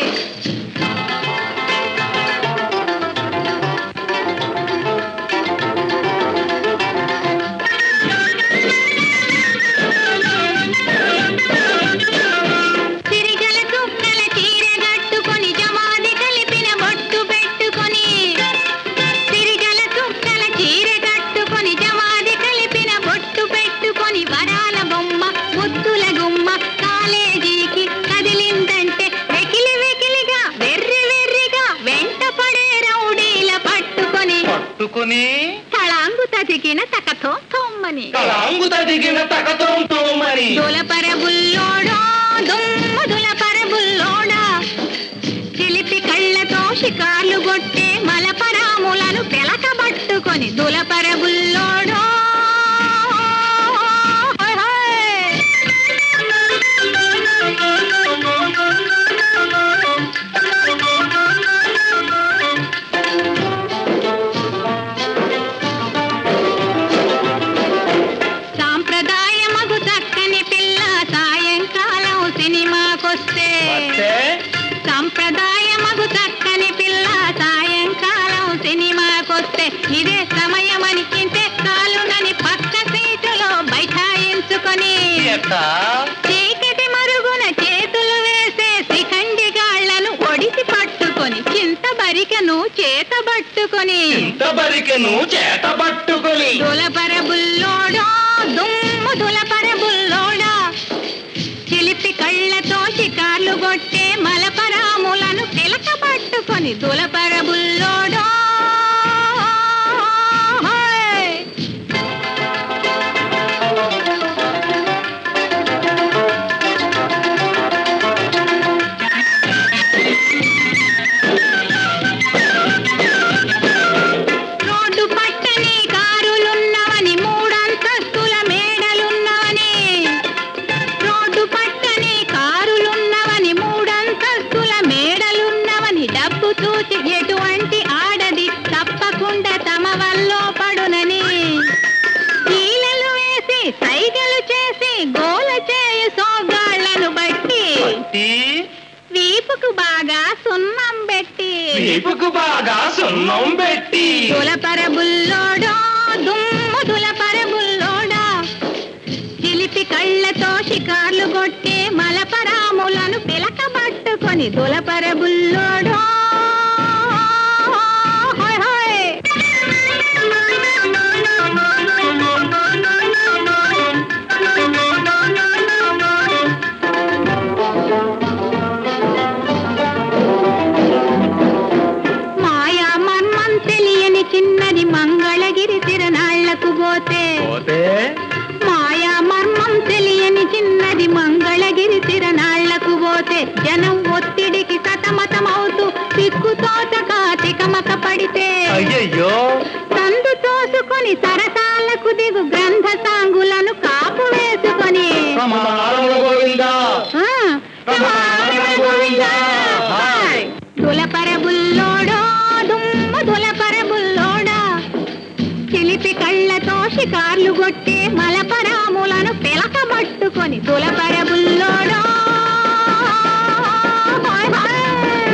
తిరిగల కుక్కల చీర కట్టుకొని జమాది కలిపిన బొట్టు పెట్టుకొని తిరిగల కుక్కల చీర కట్టుకొని జమాది కలిపిన బొట్టు పెట్టుకొని వరాల బొమ్మ ముద్దుల గుమ్మ కాలేజీకి కదిలిందంటే వెకిలి వెకిలిగా వెర్రి వెర్రిగా వెంట పడే రౌడీల పట్టుకొని పట్టుకుని తళాంగు తదిగిన తకతో తొమ్మని తలాంగు తదిగిన తకతం తోమని దులపర బుల్లోడా దుమ్మ దులపర బుల్లోడా చిలిపి కళ్ళతో షికార్లు కొట్టే మలపరాములను పెలకబట్టుకొని దులపర బుల్లోడో హోయ్ హోయ్. సాంప్రదాయమగు చక్కని పిల్ల సాయంకాలం సినిమాకొస్తే సాంప్రదాయమగు చక్కని పిల్ల సాయంకాలం సినిమాకొస్తే ఇదే సమయం అనిపించే కాలు ఉందా చీకటి మరుగున చేతులు వేసే శిఖండి గాళ్లను ఒడిసి పట్టుకొని చింత బరికను చేత పట్టుకొని ఇంత బరికెను చేత పట్టుకొని దులపర బుల్లోడా దుమ్ము దులపర బుల్లోడా చిలిపి కళ్ళతో షికార్లు కొట్టే మలపరాములను పిలక పట్టుకొని దులపర బుల్లోడా హోయ్. రోడ్డు పట్టని కారులున్నవని మూడంతస్తుల మేడలున్నవని రోడ్డు పట్టని కారులున్నవని మూడంతస్తుల మేడలున్నవని డబ్బు చూసి ఎటువంటి ఆడది తప్పకుండా తమ వల్లో పడునని ఈలలు వేసి సైగలు చేసి గోల చేయు సోగాళ్లను బట్టి వీపుకు బాగా సున్నం పెట్టి వీపుకు బాగా సున్నం పెట్టి తులపర బుల్లోడో దుమ్ము తులపర బుల్లోడా చిలిపి కళ్ళతో షికార్లు కొట్టే మలపరాములను పిలక పట్టుకొని తులపర బుల్లోడో హోయ్ హోయ్. మాయా మర్మం తెలియని చిన్నది మంగళగిరి తిరణాళ్లకు పోతే పోతే మాయా మర్మం తెలియని చిన్నది మంగళగిరి తిరణాళ్లకు పోతే జనం ఒత్తిడికి సతమతమవుతూ సిగ్గుతోచక తికమక పడితే అయ్యయ్యో సందు తోసుకొని సరసాలకు దిగు గ్రంథ సాంగులను కాపు వేసుకొని రమణారమణ గోవిందా ఆ, హాయ్. దులపర బుల్లోడో దుమ్మ దులపర బుల్లోడా చిలిపి కళ్ళతో షికార్లు కొట్టే మలపరాములను పిలకబట్టుకొని దులపర బుల్లోడో hi hi.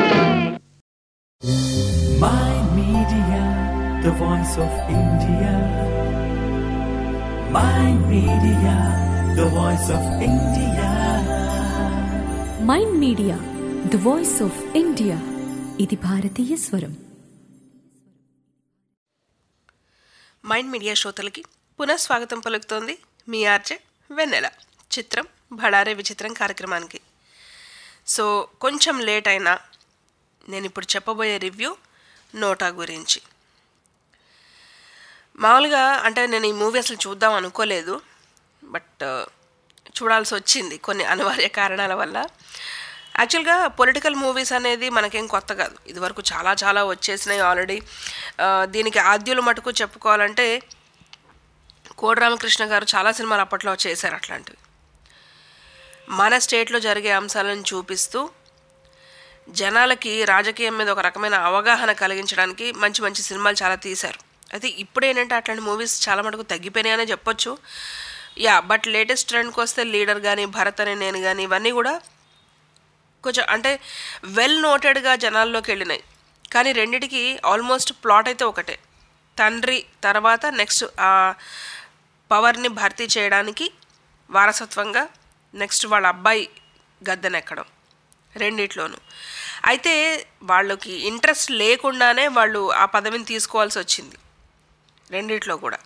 Mind Media, the voice of India. Mind Media, the voice of India. Mind media the voice of India ఇది భారతీయ స్వరం మైండ్ మీడియా శ్రోతలకి పునఃస్వాగతం పలుకుతోంది మీ ఆర్జే వెన్నెల చిత్రం భడారే విచిత్రం కార్యక్రమానికి సో కొంచెం లేట్ అయినా నేను ఇప్పుడు చెప్పబోయే రివ్యూ నోటా గురించి మామూలుగా అంటే నేను ఈ మూవీ అసలు చూద్దాం అనుకోలేదు బట్ చూడాల్సి వచ్చింది కొన్ని అనివార్య కారణాల వల్ల యాక్చువల్గా పొలిటికల్ మూవీస్ అనేది మనకేం కొత్త కాదు ఇదివరకు చాలా చాలా వచ్చేసినాయి ఆల్రెడీ దీనికి ఆద్యులు మటుకు చెప్పుకోవాలంటే కోడి రామకృష్ణ గారు చాలా సినిమాలు అప్పట్లో చేశారు అట్లాంటివి మన స్టేట్లో జరిగే అంశాలను చూపిస్తూ జనాలకి రాజకీయం మీద ఒక రకమైన అవగాహన కలిగించడానికి మంచి మంచి సినిమాలు చాలా తీశారు అయితే ఇప్పుడు ఏంటంటే అట్లాంటి మూవీస్ చాలా మటుకు తగ్గిపోయినాయనే చెప్పొచ్చు యా బట్ లేటెస్ట్ ట్రెండ్కి వస్తే లీడర్ కానీ భరత్ అని నేను కానీ ఇవన్నీ కూడా కొంచెం అంటే వెల్ నోటెడ్గా జనాల్లోకి వెళ్ళినాయి కానీ రెండిటికి ఆల్మోస్ట్ ప్లాట్ అయితే ఒకటే తండ్రి తర్వాత నెక్స్ట్ ఆ పవర్ని భర్తీ చేయడానికి వారసత్వంగా నెక్స్ట్ వాళ్ళ అబ్బాయి గద్దెనెక్కడం రెండిట్లోనూ అయితే వాళ్ళకి ఇంట్రెస్ట్ లేకుండానే వాళ్ళు ఆ పదవిని తీసుకోవాల్సి వచ్చింది రెండిట్లో కూడా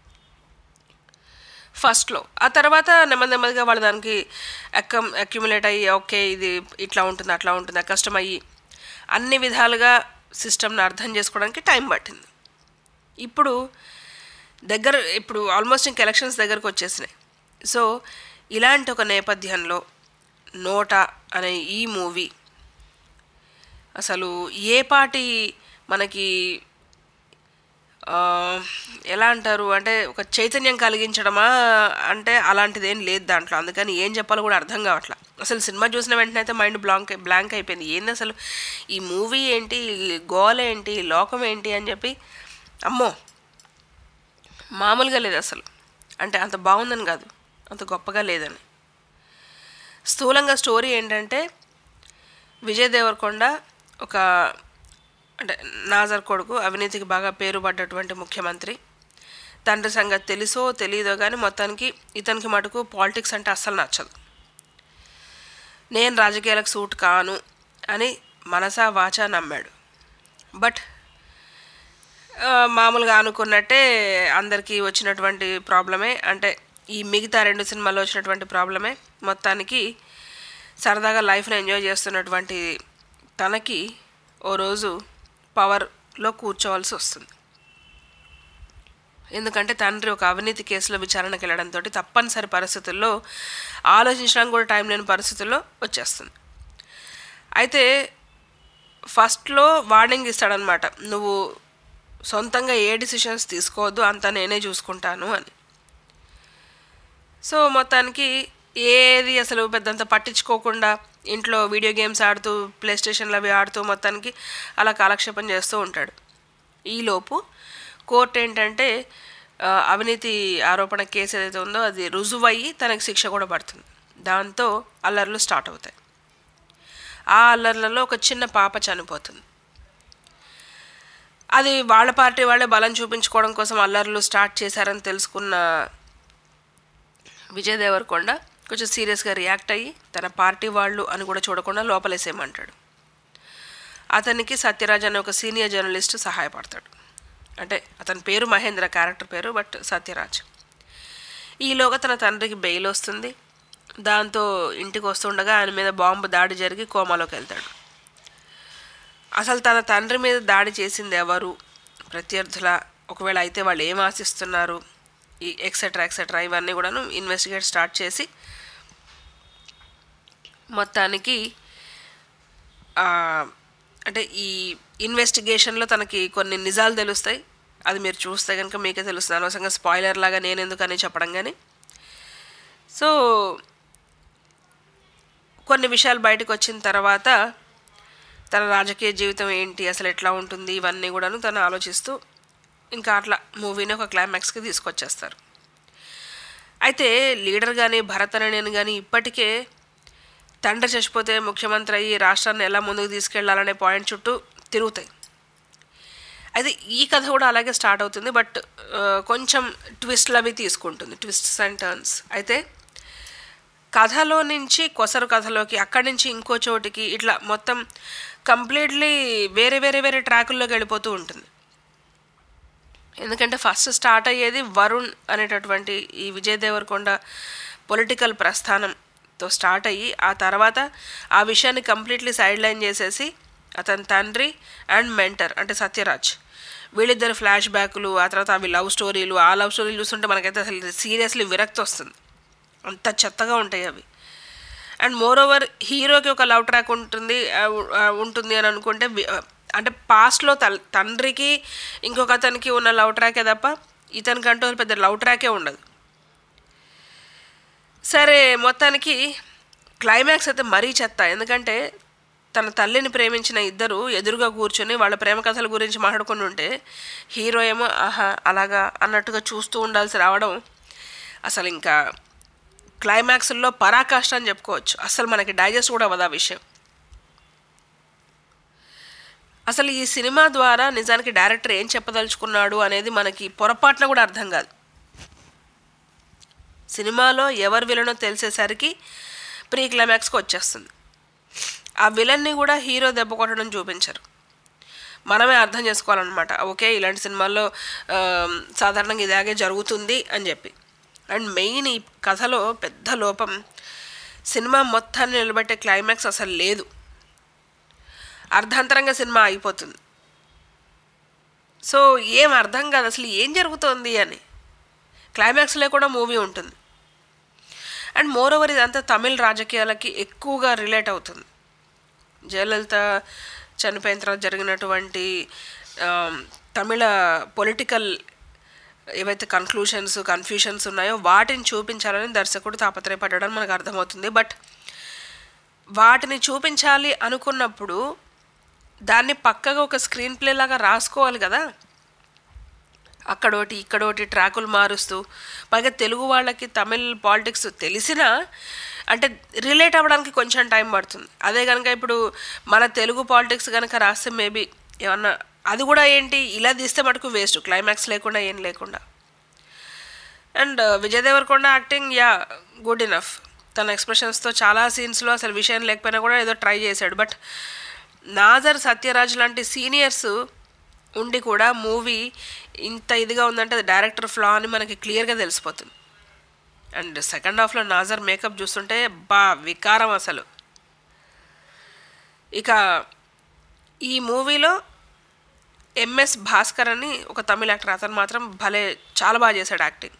ఫస్ట్లో ఆ తర్వాత నెమ్మది నెమ్మదిగా వాళ్ళు దానికి అక్కమ్ అక్యుములేట్ అయ్యి ఓకే ఇది ఇట్లా ఉంటుంది అట్లా ఉంటుంది కష్టమయ్యి అన్ని విధాలుగా సిస్టమ్ని అర్థం చేసుకోవడానికి టైం పట్టింది ఇప్పుడు దగ్గర ఇప్పుడు ఆల్మోస్ట్ ఇంక ఎలక్షన్స్ దగ్గరకు వచ్చేసినాయి సో ఇలాంటి ఒక నేపథ్యంలో నోటా అనే ఈ మూవీ అసలు ఏ పాటి మనకి ఆ, ఎలా అంటారు అంటే ఒక చైతన్యం కలిగించడమా అంటే అలాంటిది ఏం లేదు దాంట్లో అందుకని ఏం చెప్పాలో కూడా అర్థం కావట్లా అసలు సినిమా చూసిన వెంటనే అయితే మైండ్ బ్లాంక్ బ్లాంక్ అయిపోయింది ఏంది అసలు ఈ మూవీ ఏంటి ఈ గోల ఏంటి ఈ లోకం ఏంటి అని చెప్పి అమ్మో మామూలుగా లేదు అసలు అంటే అంత బాగుందని కాదు అంత గొప్పగా లేదని స్థూలంగా స్టోరీ ఏంటంటే విజయ్ దేవరకొండ ఒక అంటే నాజర్ కొడుకు అవినీతికి బాగా పేరు పడ్డటువంటి ముఖ్యమంత్రి తండ్రి సంగతి తెలుసో తెలియదో కానీ మొత్తానికి ఇతనికి మటుకు పాలిటిక్స్ అంటే అస్సలు నచ్చదు నేను రాజకీయాలకు సూట్ కాను అని మనసా వాచా నమ్మాడు బట్ ఆ, మామూలుగా అనుకున్నట్టే అందరికీ వచ్చినటువంటి ప్రాబ్లమే అంటే ఈ మిగతా రెండు సినిమాల్లో వచ్చినటువంటి ప్రాబ్లమే మొత్తానికి సరదాగా లైఫ్ని ఎంజాయ్ చేస్తున్నటువంటి తనకి ఓ రోజు పవర్లో కూర్చోవాల్సి వస్తుంది ఎందుకంటే తండ్రి ఒక అవినీతి కేసులో విచారణకు వెళ్ళడంతో తప్పనిసరి పరిస్థితుల్లో ఆలోచించడానికి కూడా టైం లేని పరిస్థితుల్లో వచ్చేస్తుంది అయితే ఫస్ట్లో వార్నింగ్ ఇస్తాడనమాట నువ్వు సొంతంగా ఏ డిసిషన్స్ తీసుకోవద్దు అంతా నేనే చూసుకుంటాను అని సో మొత్తానికి ఏది అసలు పెద్దంత పట్టించుకోకుండా ఇంట్లో వీడియో గేమ్స్ ఆడుతూ ప్లే స్టేషన్లు అవి ఆడుతూ మొత్తానికి అలా కాలక్షేపం చేస్తూ ఉంటాడు ఈలోపు కోర్టు ఏంటంటే ఆ, అవినీతి ఆరోపణ కేసు ఏదైతే ఉందో అది రుజువయ్యి తనకి శిక్ష కూడా పడుతుంది దాంతో అల్లర్లు స్టార్ట్ అవుతాయి ఆ అల్లర్లలో ఒక చిన్న పాప చనిపోతుంది అది వాళ్ళ పార్టీ వాళ్ళే బలం చూపించుకోవడం కోసం అల్లర్లు స్టార్ట్ చేశారని తెలుసుకున్న విజయ్ దేవరకొండ కొంచెం సీరియస్గా రియాక్ట్ అయ్యి తన పార్టీ వాళ్ళు అని కూడా చూడకుండా లోపలేసేయమంటాడు అతనికి సత్యరాజ్ అనే ఒక సీనియర్ జర్నలిస్ట్ సహాయపడతాడు అంటే అతని పేరు మహేంద్ర క్యారెక్టర్ పేరు బట్ సత్యరాజ్ ఈలోగా తన తండ్రికి బెయిల్ వస్తుంది దాంతో ఇంటికి వస్తుండగా ఆయన మీద బాంబు దాడి జరిగి కోమాలోకి వెళ్తాడు అసలు తన తండ్రి మీద దాడి చేసింది ఎవరు ప్రత్యర్థుల ఒకవేళ అయితే వాళ్ళు ఏం ఆశిస్తున్నారు ఈ ఎక్సెట్రా ఎక్సెట్రా ఇవన్నీ కూడాను ఇన్వెస్టిగేట్ స్టార్ట్ చేసి మొత్తానికి ఆ, అంటే ఈ ఇన్వెస్టిగేషన్లో తనకి కొన్ని నిజాలు తెలుస్తాయి అది మీరు చూస్తే కనుక మీకే తెలుస్తుంది అనవసరంగా స్పాయిలర్ లాగా నేను ఎందుకని చెప్పడం కానీ సో కొన్ని విషయాలు బయటకు వచ్చిన తర్వాత తన రాజకీయ జీవితం ఏంటి అసలు ఎట్లా ఉంటుంది ఇవన్నీ కూడాను తను ఆలోచిస్తూ ఇంకా అట్లా మూవీని ఒక క్లైమాక్స్కి తీసుకొచ్చేస్తారు అయితే లీడర్ కానీ భరత్ అనే నేను కానీ ఇప్పటికే తండ్రి చచ్చిపోతే ముఖ్యమంత్రి అయ్యి రాష్ట్రాన్ని ఎలా ముందుకు తీసుకెళ్లాలనే పాయింట్ చుట్టూ తిరుగుతాయి అయితే ఈ కథ కూడా అలాగే స్టార్ట్ అవుతుంది బట్ కొంచెం ట్విస్ట్లు అవి తీసుకుంటుంది ట్విస్ట్స్ అండ్ టర్న్స్ అయితే కథలో నుంచి కొసరు కథలోకి అక్కడి నుంచి ఇంకో చోటికి ఇట్లా మొత్తం కంప్లీట్లీ వేరే వేరే వేరే ట్రాకుల్లోకి వెళ్ళిపోతూ ఉంటుంది ఎందుకంటే ఫస్ట్ స్టార్ట్ అయ్యేది వరుణ్ అనేటటువంటి ఈ విజయ్ దేవరకొండ పొలిటికల్ ప్రస్థానంతో స్టార్ట్ అయ్యి ఆ తర్వాత ఆ విషయాన్ని కంప్లీట్లీ సైడ్ లైన్ చేసేసి అతని తండ్రి అండ్ మెంటర్ అంటే సత్యరాజ్ వీళ్ళిద్దరు ఫ్లాష్ బ్యాక్లు ఆ తర్వాత అవి లవ్ స్టోరీలు ఆ లవ్ స్టోరీలు చూస్తుంటే మనకైతే అసలు సీరియస్లీ విరక్తి వస్తుంది అంత చెత్తగా ఉంటాయి అవి అండ్ మోర్ ఓవర్ హీరోకి ఒక లవ్ ట్రాక్ ఉంటుంది ఆ, ఆ, ఉంటుంది అని అనుకుంటే వి- అంటే పాస్ట్లో తల్ తండ్రికి ఇంకొక అతనికి ఉన్న లవ్ ట్రాకే తప్ప ఇతనికంటూ పెద్ద లవ్ ట్రాకే ఉండదు సరే మొత్తానికి క్లైమాక్స్ అయితే మరీ చెత్త ఎందుకంటే తన తల్లిని ప్రేమించిన ఇద్దరు ఎదురుగా కూర్చొని వాళ్ళ ప్రేమ కథల గురించి మాట్లాడుకుని ఉంటే హీరో ఏమో ఆహా అలాగా అన్నట్టుగా చూస్తూ ఉండాల్సి రావడం అసలు ఇంకా క్లైమాక్స్లో పరాకాష్ట అని చెప్పుకోవచ్చు అసలు మనకి డైజెస్ట్ కూడా అవ్వదు ఆ విషయం అసలు ఈ సినిమా ద్వారా నిజానికి డైరెక్టర్ ఏం చెప్పదలుచుకున్నాడు అనేది మనకి పొరపాటున కూడా అర్థం కాదు సినిమాలో ఎవరు విలనో తెలిసేసరికి ప్రీ క్లైమాక్స్కి వచ్చేస్తుంది ఆ విలన్ని కూడా హీరో దెబ్బ కొట్టడం చూపించరు మనమే అర్థం చేసుకోవాలన్నమాట ఓకే ఇలాంటి సినిమాల్లో ఆ, సాధారణంగా ఇలాగే జరుగుతుంది అని చెప్పి అండ్ మెయిన్ ఈ కథలో పెద్ద లోపం సినిమా మొత్తాన్ని నిలబెట్టే క్లైమాక్స్ అసలు లేదు అర్ధాంతరంగా సినిమా అయిపోతుంది సో ఏం అర్థం కాదు అసలు ఏం జరుగుతోంది అని క్లైమాక్స్లో కూడా మూవీ ఉంటుంది అండ్ మోర్ ఓవర్ ఇదంతా తమిళ రాజకీయాలకి ఎక్కువగా రిలేట్ అవుతుంది జయలలిత చనిపోయిన తర్వాత జరిగినటువంటి ఆమ్, తమిళ పొలిటికల్ ఏవైతే కన్క్లూషన్స్ కన్ఫ్యూషన్స్ ఉన్నాయో వాటిని చూపించాలని దర్శకుడు తాపత్రయపడడం మనకు అర్థమవుతుంది బట్ వాటిని చూపించాలి అనుకున్నప్పుడు దాన్ని పక్కగా ఒక స్క్రీన్ ప్లే లాగా రాసుకోవాలి కదా అక్కడోటి ఇక్కడోటి ట్రాకులు మారుస్తూ పైగా తెలుగు వాళ్ళకి తమిళ్ పాలిటిక్స్ తెలిసినా అంటే రిలేట్ అవ్వడానికి కొంచెం టైం పడుతుంది అదే కనుక ఇప్పుడు మన తెలుగు పాలిటిక్స్ కనుక రాస్తే మేబీ ఏమన్నా అది కూడా ఏంటి ఇలా తీస్తే మటుకు వేస్ట్ క్లైమాక్స్ లేకుండా ఏం లేకుండా and Vijay Deverakonda acting yeah good enough తన ఎక్స్ప్రెషన్స్తో చాలా సీన్స్లో అసలు విషయం లేకపోయినా కూడా ఏదో ట్రై చేశాడు బట్ నాజర్ సత్యరాజ్ లాంటి సీనియర్స్ ఉండి కూడా మూవీ ఇంత ఇదిగా ఉందంటే అది డైరెక్టర్ ఫ్లా అని మనకి క్లియర్గా తెలిసిపోతుంది అండ్ సెకండ్ హాఫ్లో నాజర్ మేకప్ చూస్తుంటే బా వికారం అసలు ఇక ఈ మూవీలో ఎంఎస్ భాస్కర్ అని ఒక తమిళ యాక్టర్ అతను మాత్రం భలే చాలా బాగా చేశాడు యాక్టింగ్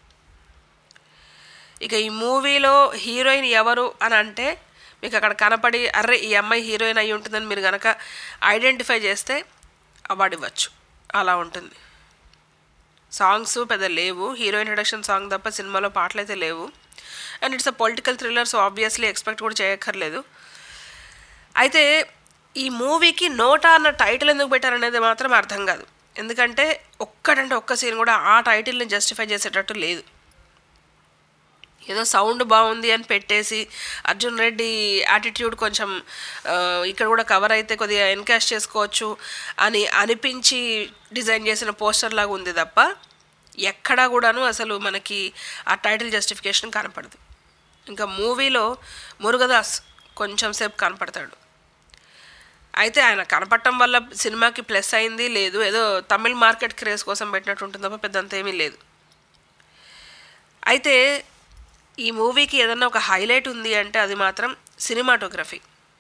ఇక ఈ మూవీలో హీరోయిన్ ఎవరు అని అంటే మీకు అక్కడ కనపడి అర్రే ఈ అమ్మాయి హీరోయిన్ అయి ఉంటుందని మీరు కనుక ఐడెంటిఫై చేస్తే అవార్డు ఇవ్వచ్చు అలా ఉంటుంది సాంగ్స్ పెద్ద లేవు హీరో ఇంట్రడక్షన్ సాంగ్ తప్ప సినిమాలో పాటలు అయితే లేవు and it's a political thriller so obviously expect కూడా చేయక్కర్లేదు అయితే ఈ మూవీకి నోటా అన్న టైటిల్ ఎందుకు పెట్టారనేది మాత్రం అర్థం కాదు ఎందుకంటే ఒక్కడంటే ఒక్క సీన్ కూడా ఆ టైటిల్ని జస్టిఫై చేసేటట్టు లేదు ఏదో సౌండ్ బాగుంది అని పెట్టేసి అర్జున్ రెడ్డి యాటిట్యూడ్ కొంచెం ఆ, ఇక్కడ కూడా కవర్ అయితే కొద్దిగా ఎన్కాష్ చేసుకోవచ్చు అని అనిపించి డిజైన్ చేసిన పోస్టర్ లాగా ఉంది తప్ప ఎక్కడా కూడాను అసలు మనకి ఆ టైటిల్ జస్టిఫికేషన్ కనపడదు ఇంకా మూవీలో మురుగదాస్ కొంచెం సేపు కనపడతాడు అయితే ఆయన కనపడటం వల్ల సినిమాకి ప్లస్ అయింది లేదు ఏదో తమిళ్ మార్కెట్ క్రేజ్ కోసం పెట్టినట్టు ఉంటుంది తప్ప పెద్దంత ఏమీ లేదు అయితే ఈ మూవీకి ఏదన్నా ఒక హైలైట్ ఉంది అంటే అది మాత్రం cinematography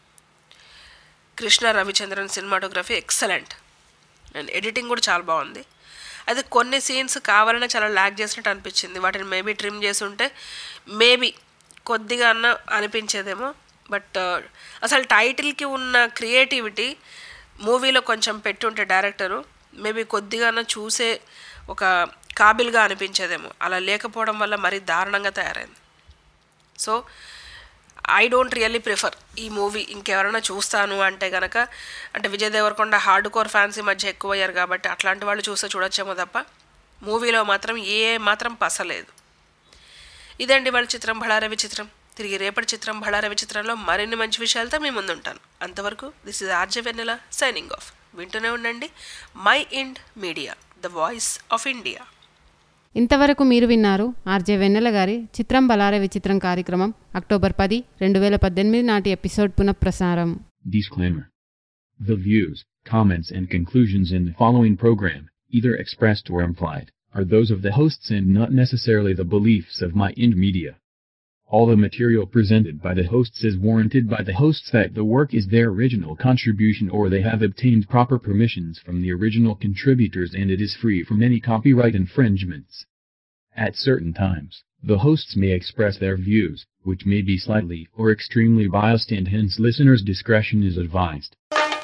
Krishna Ravichandran cinematography excellent and editing కూడా చాలా బాగుంది అయితే కొన్ని సీన్స్ కావాలనే చాలా ల్యాక్ చేసినట్టు అనిపించింది వాటిని మేబీ ట్రిమ్ చేసి ఉంటే మేబీ కొద్దిగా అన్న అనిపించేదేమో బట్ అసలు టైటిల్కి ఉన్న క్రియేటివిటీ మూవీలో కొంచెం పెట్టుంటే డైరెక్టరు మేబీ కొద్దిగా చూసే ఒక కాబిల్గా అనిపించేదేమో అలా లేకపోవడం వల్ల మరీ దారుణంగా తయారైంది so I don't really prefer ఈ మూవీ ఇంకెవరైనా చూస్తాను అంటే గనక అంటే Vijay Deverakonda hardcore fans ఈ మధ్య ఎక్కువ అయ్యారు కాబట్టి అట్లాంటి వాళ్ళు చూస్తే చూడొచ్చేమో తప్ప మూవీలో మాత్రం ఏ మాత్రం పసలేదు ఇదండి వాళ్ళ చిత్రం భళారవి చిత్రం తిరిగి రేపటి చిత్రం భళారవి చిత్రంలో మరిన్ని మంచి విషయాలతో మీ ముందు ఉంటాను అంతవరకు this is RJ Vennela signing off వింటూనే ఉండండి mind media the voice of India ఇంతవరకు మీరు విన్నారు ఆర్జే వెన్నెల గారి చిత్రం బలారే విచిత్రం కార్యక్రమం అక్టోబర్ పది రెండు వేల పద్దెనిమిది నాటి ఎపిసోడ్ పునఃప్రసారం Disclaimer. The views, comments, and conclusions in the following program, either expressed or implied, are those of the hosts and not necessarily the beliefs of My Ind Media. All the material presented by the hosts is warranted by the hosts that the work is their original contribution or they have obtained proper permissions from the original contributors and it is free from any copyright infringements. At certain times, the hosts may express their views, which may be slightly or extremely biased and hence listeners' discretion is advised.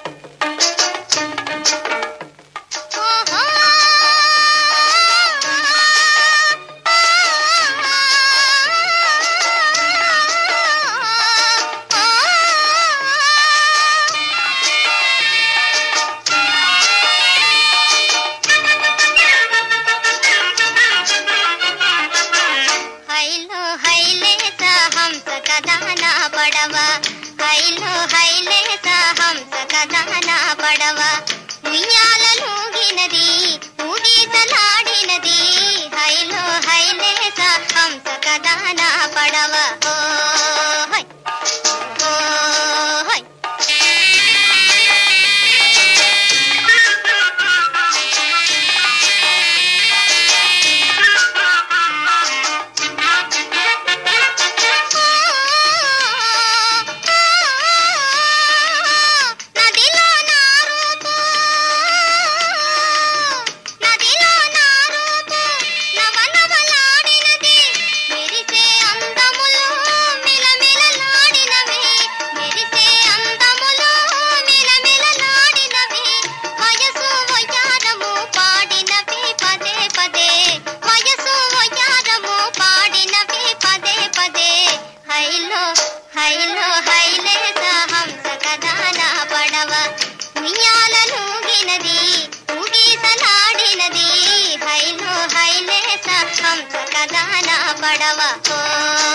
హైలో హైలేస హంస కథనా పడవ హైలో హైలేస హంస కథనా పడవ ఉయ్యాలను గినది ఊగీతలాడినది హైలో హైలేస హంస కథనా పడవ ఓ హై ఓ హై నదిలో నా రూపు నదిలో నా రూపు నవనవలాడినది మెరిసే అందములు మిలమిలలాడినవి మెరిసే అందములు మిలమిలలాడినవి వయసు వయ్యారము పాడినవి పదే పదే వయసు వయ్యారము పాడినవి పదే పదే హైలో హైలో హైలేస హంస కథానా పడవ ఉయ్యాలను గినది ఊగీసలాడినది హైలో హైలేస హంస కథానా పడవ ఓ